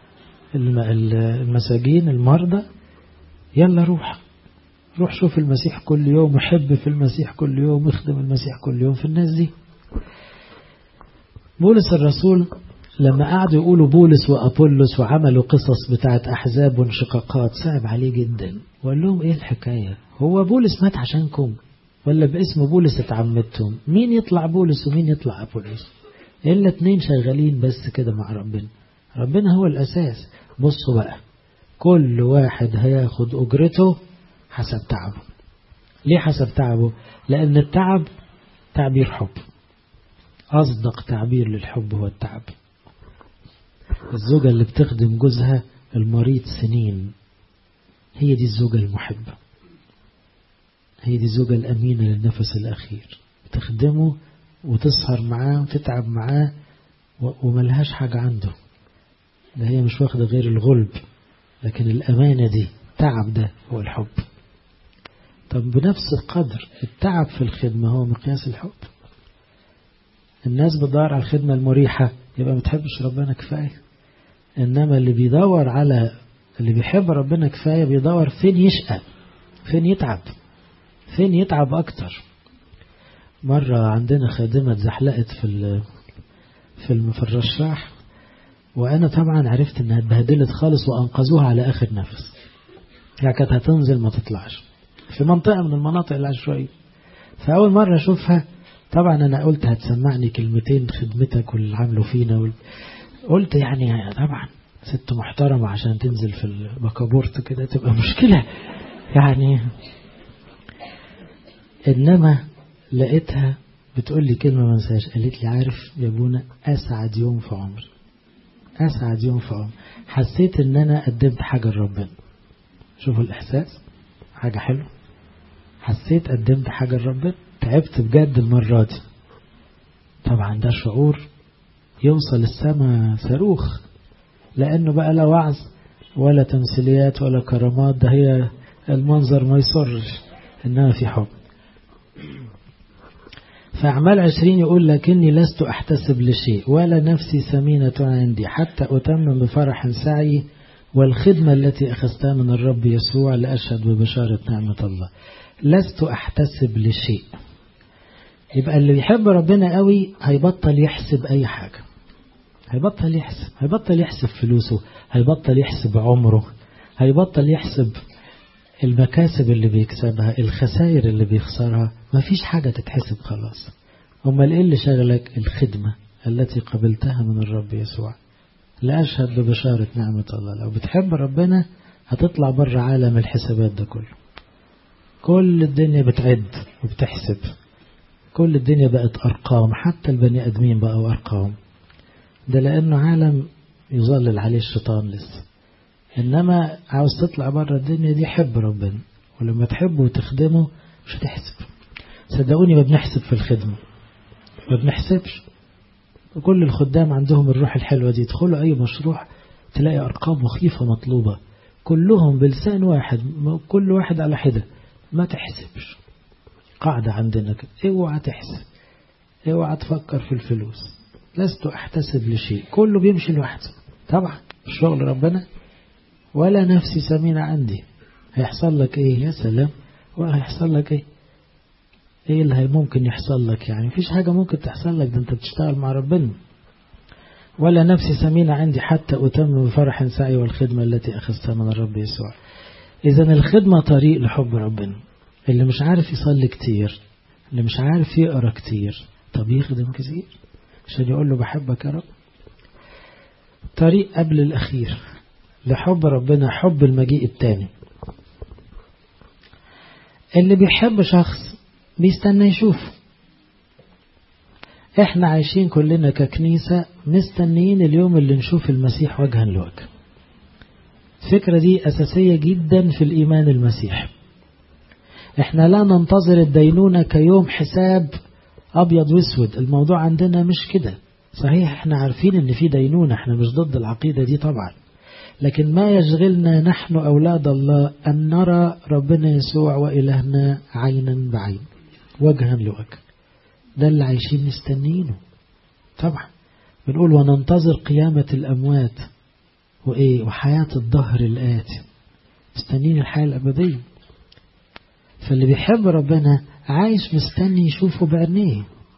المساجين المرضى يلا روح روح شوف المسيح كل يوم وحب في المسيح كل يوم اخدم المسيح كل يوم في الناس دي بولس الرسول لما قعدوا يقولوا بولس وأبولس وعملوا قصص بتاعت أحزاب وانشقاقات صعب عليه جدا وقال لهم إيه الحكاية هو بولس مات عشانكم ولا باسم بولس اتعمدتم مين يطلع بولس ومين يطلع أبولس إلا اتنين شغالين بس كده مع ربنا ربنا هو الأساس بصوا بقى كل واحد هياخد أجرته حسب تعبه ليه حسب تعبه لأن التعب تعبير حب أصدق تعبير للحب هو التعب الزوجة اللي بتخدم جوزها المريض سنين هي دي الزوجة المحبة هي دي الزوجة الأمينة للنفس الأخير تخدمه وتسهر معاه وتتعب معاه وملهاش حاجة عنده ده هي مش واخدة غير الغلب لكن الأمانة دي تعب ده هو الحب طب بنفس القدر التعب في الخدمة هو مقياس الحب الناس بتدور على الخدمة المريحة يبقى ما بتحبش ربنا كفاية إنما اللي بيدور على اللي بيحب ربنا كفاية بيدور فين يشقى فين يتعب فين يتعب أكتر مرة عندنا خادمة اتزحلقت في في في الرشاح وأنا طبعا عرفت إنها اتبهدلت خالص وأنقذوها على آخر نفس يعني كانت هتنزل ما تطلعش في منطقة من المناطق العشوائية فأول مرة أشوفها طبعا أنا قلت هتسمعني كلمتين خدمتك واللي عملوا فينا وال... قلت يعني طبعا ست محترمة عشان تنزل في البكابورت كده تبقى مشكلة يعني إنما لقيتها بتقول لي كلمة ما انساش قالت لي عارف يا ابونا أسعد يوم في عمري أسعد يوم في عمري حسيت إن أنا قدمت حاجة لربنا شوفوا الإحساس حاجة حلوة حسيت قدمت حاجة لربنا تعبت بجد المرة دي طبعا ده شعور يوصل السما صاروخ لأنه بقى لا وعظ ولا تمثيليات ولا كرامات ده هي المنظر ما يصرش إنما في حب فأعمال عشرين يقول لكني لست أحتسب لشيء ولا نفسي سمينة عندي حتى أتمم بفرح سعي والخدمة التي أخذتها من الرب يسوع لأشهد ببشارة نعمة الله لست أحتسب لشيء يبقى اللي بيحب ربنا قوي هيبطل يحسب أي حاجة هيبطل يحسب هيبطل يحسب فلوسه هيبطل يحسب عمره هيبطل يحسب المكاسب اللي بيكسبها الخسائر اللي بيخسرها مفيش حاجة تتحسب خلاص أمال إيه اللي شغلك الخدمة التي قبلتها من الرب يسوع لأشهد ببشارة نعمة الله لو بتحب ربنا هتطلع بره عالم الحسابات ده كله كل الدنيا بتعد وبتحسب كل الدنيا بقت أرقام حتى البني أدمين بقوا أرقام ده لأنه عالم يظلل عليه الشيطان لسه إنما عاوز تطلع بره الدنيا دي حب ربنا ولما تحبه وتخدمه مش هتحسب صدقوني ما بنحسب في الخدمة ما بنحسبش كل الخدام عندهم الروح الحلوة دي يدخلوا أي مشروع تلاقي أرقام مخيفة مطلوبة كلهم بلسان واحد كل واحد على حدة ما تحسبش قاعدة عندنا كده اوعى تحسب اوعى تفكر في الفلوس لست احتسب لشيء كله بيمشي لوحده طبعا شغل ربنا ولا نفسي سمينة عندي هيحصل لك ايه يا سلام وهيحصل لك ايه ايه اللي ممكن يحصل لك يعني مفيش حاجة ممكن تحصل لك ده انت بتشتغل مع ربنا ولا نفسي سمينة عندي حتى أتم بفرح سعي والخدمة التي أخذتها من الرب يسوع إذا الخدمة طريق لحب ربنا اللي مش عارف يصلي كتير اللي مش عارف يقرأ كتير طب يخدم كتير عشان يقول له بحبك يا رب طريق قبل الأخير لحب ربنا حب المجيء التاني اللي بيحب شخص بيستنى يشوف احنا عايشين كلنا ككنيسة مستنيين اليوم اللي نشوف المسيح وجها لوجه الفكرة دي أساسية جدا في الإيمان المسيحي احنا لا ننتظر الدينونة كيوم حساب أبيض واسود الموضوع عندنا مش كده صحيح احنا عارفين ان في دينونة احنا مش ضد العقيدة دي طبعا لكن ما يشغلنا نحن أولاد الله أن نرى ربنا يسوع وإلهنا عينا بعين وجها لوجه ده اللي عايشين مستنيينه طبعا بنقول وننتظر قيامة الأموات وإيه وحياة الظهر الآتي مستنيين الحياة الأبدية فاللي بيحب ربنا عايش مستني يشوفه بعينيه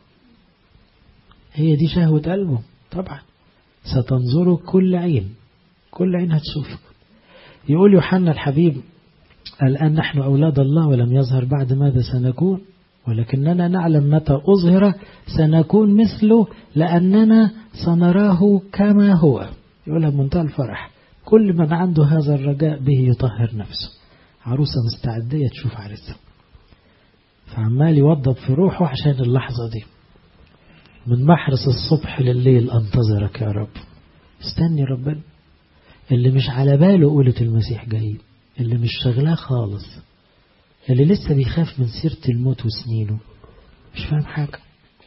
هي دي شهوة قلبه طبعا ستنظره كل عين كل عين هتشوفه يقول يوحنا الحبيب الآن نحن أولاد الله ولم يظهر بعد ماذا سنكون ولكننا نعلم متى أظهر سنكون مثله لأننا سنراه كما هو يقولها بمنتهى الفرح كل من عنده هذا الرجاء به يطهر نفسه عروسة مستعدية تشوف عريسها فعمال يوضب في روحه عشان اللحظة دي من محرس الصبح لليل أنتظرك يا رب استني ربنا اللي مش على باله قولة المسيح جاي اللي مش شغلاه خالص اللي لسه بيخاف من سيرة الموت وسنينه مش فاهم حاجة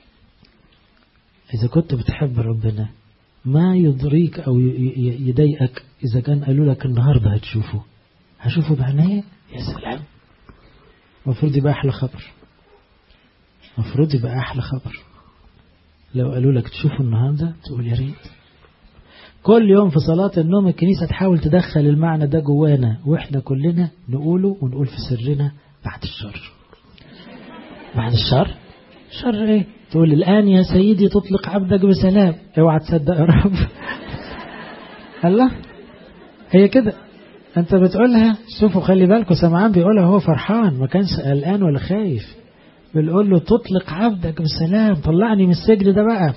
إذا كنت بتحب ربنا ما يضريك أو يضايقك إذا كان قالوا لك النهاردة هتشوفه هشوفه بعينيه يا سلام المفروض يبقى أحلى خبر المفروض يبقى أحلى خبر لو قالوا لك تشوفه النهاردة تقول يا ريت كل يوم في صلاة النوم الكنيسة تحاول تدخل المعنى ده جوانا واحنا كلنا نقوله ونقول في سرنا بعد الشر بعد الشر شر ايه تقول الآن يا سيدي تطلق عبدك بسلام اوعى تصدق يا رب الله هي كده انت بتقولها شوفوا خلي بالكم سمعان بيقولها هو فرحان ما كانش قلقان ولا خايف بنقول له تطلق عبدك بسلام طلعني من السجن ده بقى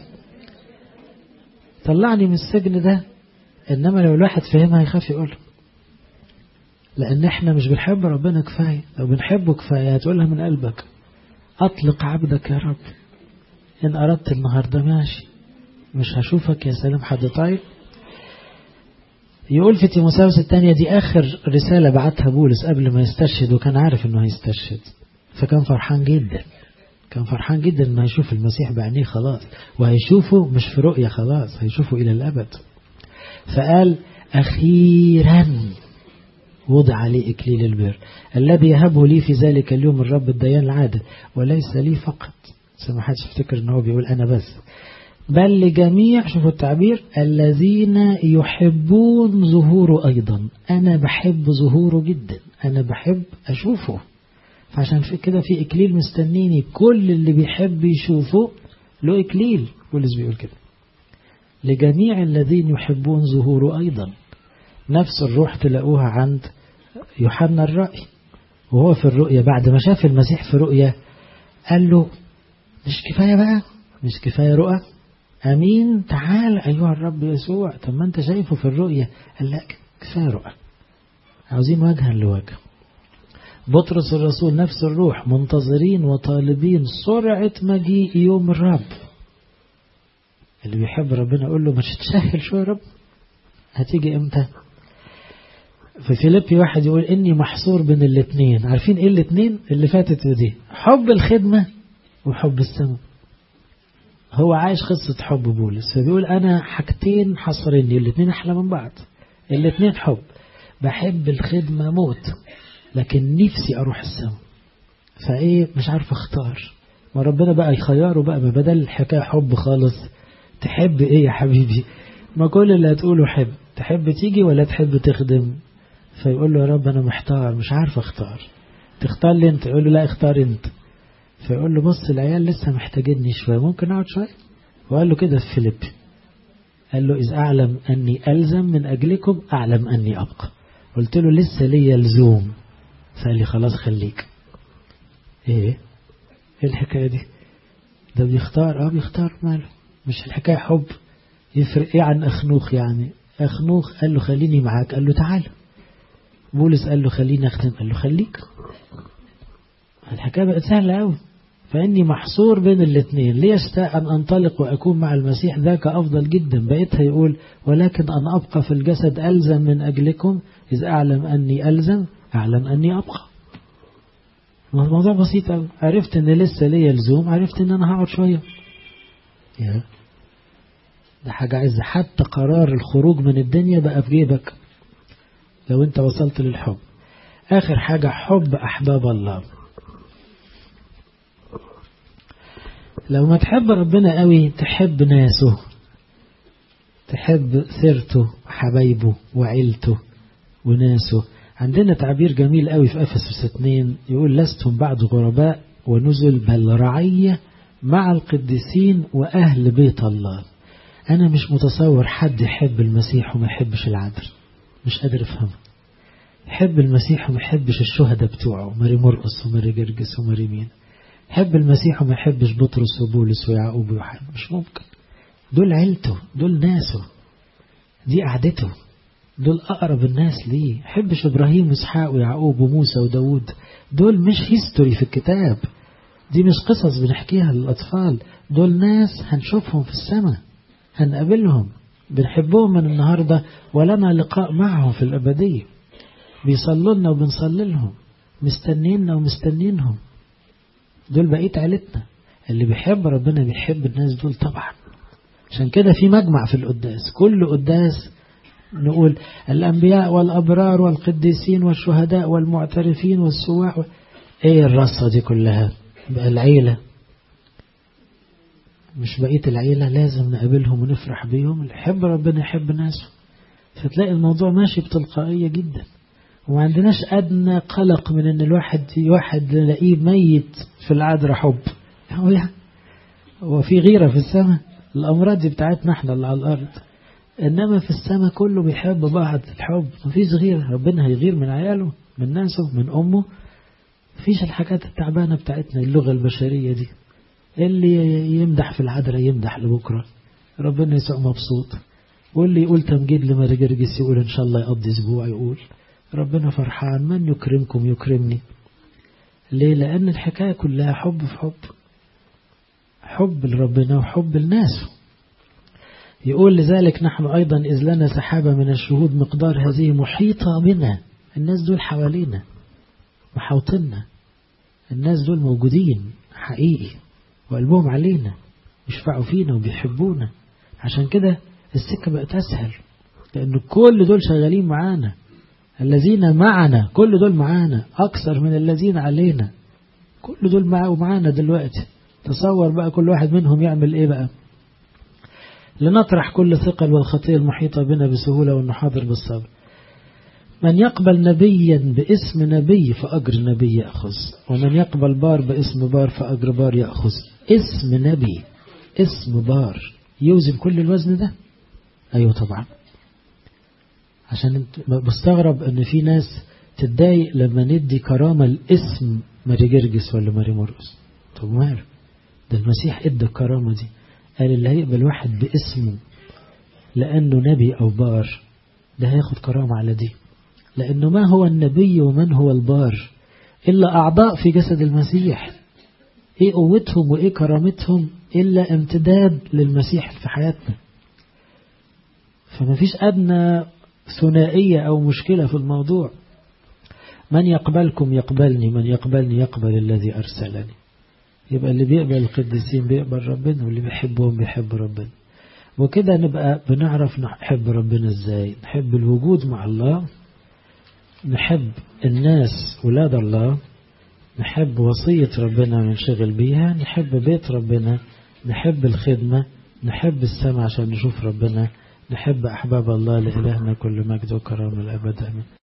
طلعني من السجن ده انما لو الواحد فهمها يخاف يقولها لان احنا مش بنحب ربنا كفايه لو بنحبه كفايه هتقولها من قلبك اطلق عبدك يا رب ان اردت النهارده ماشي مش هشوفك يا سلام حد طيب يقول في تيموساوس الثانية دي آخر رسالة بعتها بولس قبل ما يستشهد وكان عارف إنه هيستشهد فكان فرحان جدا كان فرحان جدا إنه هيشوف المسيح بعينيه خلاص وهيشوفه مش في رؤية خلاص هيشوفه إلى الأبد فقال أخيرا وضع لي إكليل البر الذي يهبه لي في ذلك اليوم الرب الديان العادة وليس لي فقط سمحتش افتكر إن هو بيقول أنا بس بل لجميع شوفوا التعبير الذين يحبون ظهوره أيضا أنا بحب ظهوره جدا أنا بحب أشوفه فعشان في كده في إكليل مستنيني كل اللي بيحب يشوفه له إكليل بولس بيقول كده لجميع الذين يحبون ظهوره أيضا نفس الروح تلاقوها عند يوحنا الرأي وهو في الرؤية بعد ما شاف المسيح في رؤية قال له مش كفاية بقى مش كفاية رؤى أمين تعال أيها الرب يسوع طب ما أنت شايفه في الرؤية قال لا كفاية رؤى عاوزين وجها لوجه بطرس الرسول نفس الروح منتظرين وطالبين سرعة مجيء يوم الرب اللي بيحب ربنا يقول له مش تسهل شوية يا رب هتيجي امتى في فيليبي واحد يقول اني محصور بين الاثنين عارفين ايه الاثنين اللي فاتت دي حب الخدمة وحب السماء هو عايش قصة حب بولس فبيقول أنا حاجتين حصرني الاثنين أحلى من بعض الاثنين حب بحب الخدمة موت لكن نفسي أروح السماء فإيه مش عارف أختار ما ربنا بقى يخيره بقى ما بدل الحكاية حب خالص تحب إيه يا حبيبي ما كل اللي هتقوله حب تحب تيجي ولا تحب تخدم فيقول له يا رب أنا محتار مش عارف أختار تختار لي أنت يقول له لا اختار أنت فيقول له بص العيال لسه محتاجيني شوية ممكن أقعد شوية وقال له كده في فيليب قال له إذ أعلم أني ألزم من أجلكم أعلم أني أبقى قلت له لسه ليا لزوم فقال لي خلاص خليك إيه إيه الحكاية دي ده بيختار اه بيختار ماله مش الحكاية حب يفرق ايه عن أخنوخ يعني أخنوخ قال له خليني معاك قال له تعال بولس قال له خليني أختم قال له خليك الحكاية بقت سهلة أوي فإني محصور بين الاثنين لي أشتاء أن أنطلق وأكون مع المسيح ذاك أفضل جدا بقيتها يقول ولكن أن أبقى في الجسد ألزم من أجلكم إذ أعلم أني ألزم أعلم أني أبقى الموضوع بسيط أوي عرفت أن لسه ليا لزوم عرفت أن أنا هقعد شوية يا ده حاجة عايزة حتى قرار الخروج من الدنيا بقى في جيبك لو أنت وصلت للحب آخر حاجة حب أحباب الله لو ما تحب ربنا قوي تحب ناسه تحب سيرته وحبايبه وعيلته وناسه عندنا تعبير جميل قوي في أفسس 2 يقول لستم بعد غرباء ونزل بل رعية مع القديسين وأهل بيت الله أنا مش متصور حد يحب المسيح وما يحبش العذر مش قادر أفهمه يحب المسيح وما يحبش الشهداء بتوعه ماري مرقس وماري جرجس وماري مين يحب المسيح وما يحبش بطرس وبولس ويعقوب ويوحنا مش ممكن دول عيلته دول ناسه دي قعدته دول أقرب الناس ليه يحبش إبراهيم وإسحاق ويعقوب وموسى وداود دول مش هيستوري في الكتاب دي مش قصص بنحكيها للأطفال دول ناس هنشوفهم في السماء هنقابلهم بنحبهم من النهاردة ولنا لقاء معهم في الأبدية بيصلوا لنا وبنصلي لهم مستنينا ومستنينهم دول بقيت عيلتنا اللي بيحب ربنا بيحب الناس دول طبعا عشان كده في مجمع في القداس كل قداس نقول الأنبياء والأبرار والقديسين والشهداء والمعترفين والسواع ايه الرصة دي كلها بقى العيلة مش بقية العيلة لازم نقابلهم ونفرح بيهم اللي يحب ربنا يحب ناسه فتلاقي الموضوع ماشي بتلقائية جدا وما عندناش أدنى قلق من أن الواحد واحد نلاقيه ميت في العذراء حب هو يعني هو في غيرة في السماء الأمراض دي بتاعتنا احنا اللي على الأرض إنما في السماء كله بيحب بعض الحب مفيش غير ربنا هيغير من عياله من ناسه من أمه مفيش الحاجات التعبانة بتاعتنا اللغة البشرية دي اللي يمدح في العذراء يمدح لبكرة ربنا يسوع مبسوط واللي يقول تمجيد لماري جرجس يقول إن شاء الله يقضي أسبوع يقول ربنا فرحان من يكرمكم يكرمني ليه لأن الحكاية كلها حب في حب حب لربنا وحب الناس يقول لذلك نحن أيضا إذ لنا سحابة من الشهود مقدار هذه محيطة بنا الناس دول حوالينا محاوطنا الناس دول موجودين حقيقي وقلبهم علينا بيشفعوا فينا وبيحبونا عشان كده السكة بقت أسهل لأن كل دول شغالين معانا الذين معنا كل دول معانا أكثر من الذين علينا كل دول معانا دلوقتي تصور بقى كل واحد منهم يعمل إيه بقى لنطرح كل ثقل والخطية المحيطة بنا بسهولة والنحاضر بالصبر من يقبل نبيا باسم نبي فأجر نبي يأخذ ومن يقبل بار باسم بار فأجر بار يأخذ اسم نبي اسم بار يوزن كل الوزن ده أيوة طبعا عشان بستغرب ان في ناس تتضايق لما ندي كرامة الاسم ماري جرجس ولا ماري مرقس طب ماله ده المسيح ادى الكرامة دي قال اللي هيقبل واحد باسمه لأنه نبي أو بار ده هياخد كرامة على دي لأنه ما هو النبي ومن هو البار إلا أعضاء في جسد المسيح إيه قوتهم وإيه كرامتهم إلا امتداد للمسيح في حياتنا فما فيش أدنى ثنائية أو مشكلة في الموضوع من يقبلكم يقبلني من يقبلني يقبل الذي أرسلني يبقى اللي بيقبل القديسين بيقبل ربنا واللي بيحبهم بيحب ربنا وكده نبقى بنعرف نحب ربنا ازاي نحب الوجود مع الله نحب الناس ولاد الله نحب وصية ربنا ننشغل بيها نحب بيت ربنا نحب الخدمة نحب السماء عشان نشوف ربنا نحب أحباب الله لإلهنا كل مجد وكرامة الأبد أمين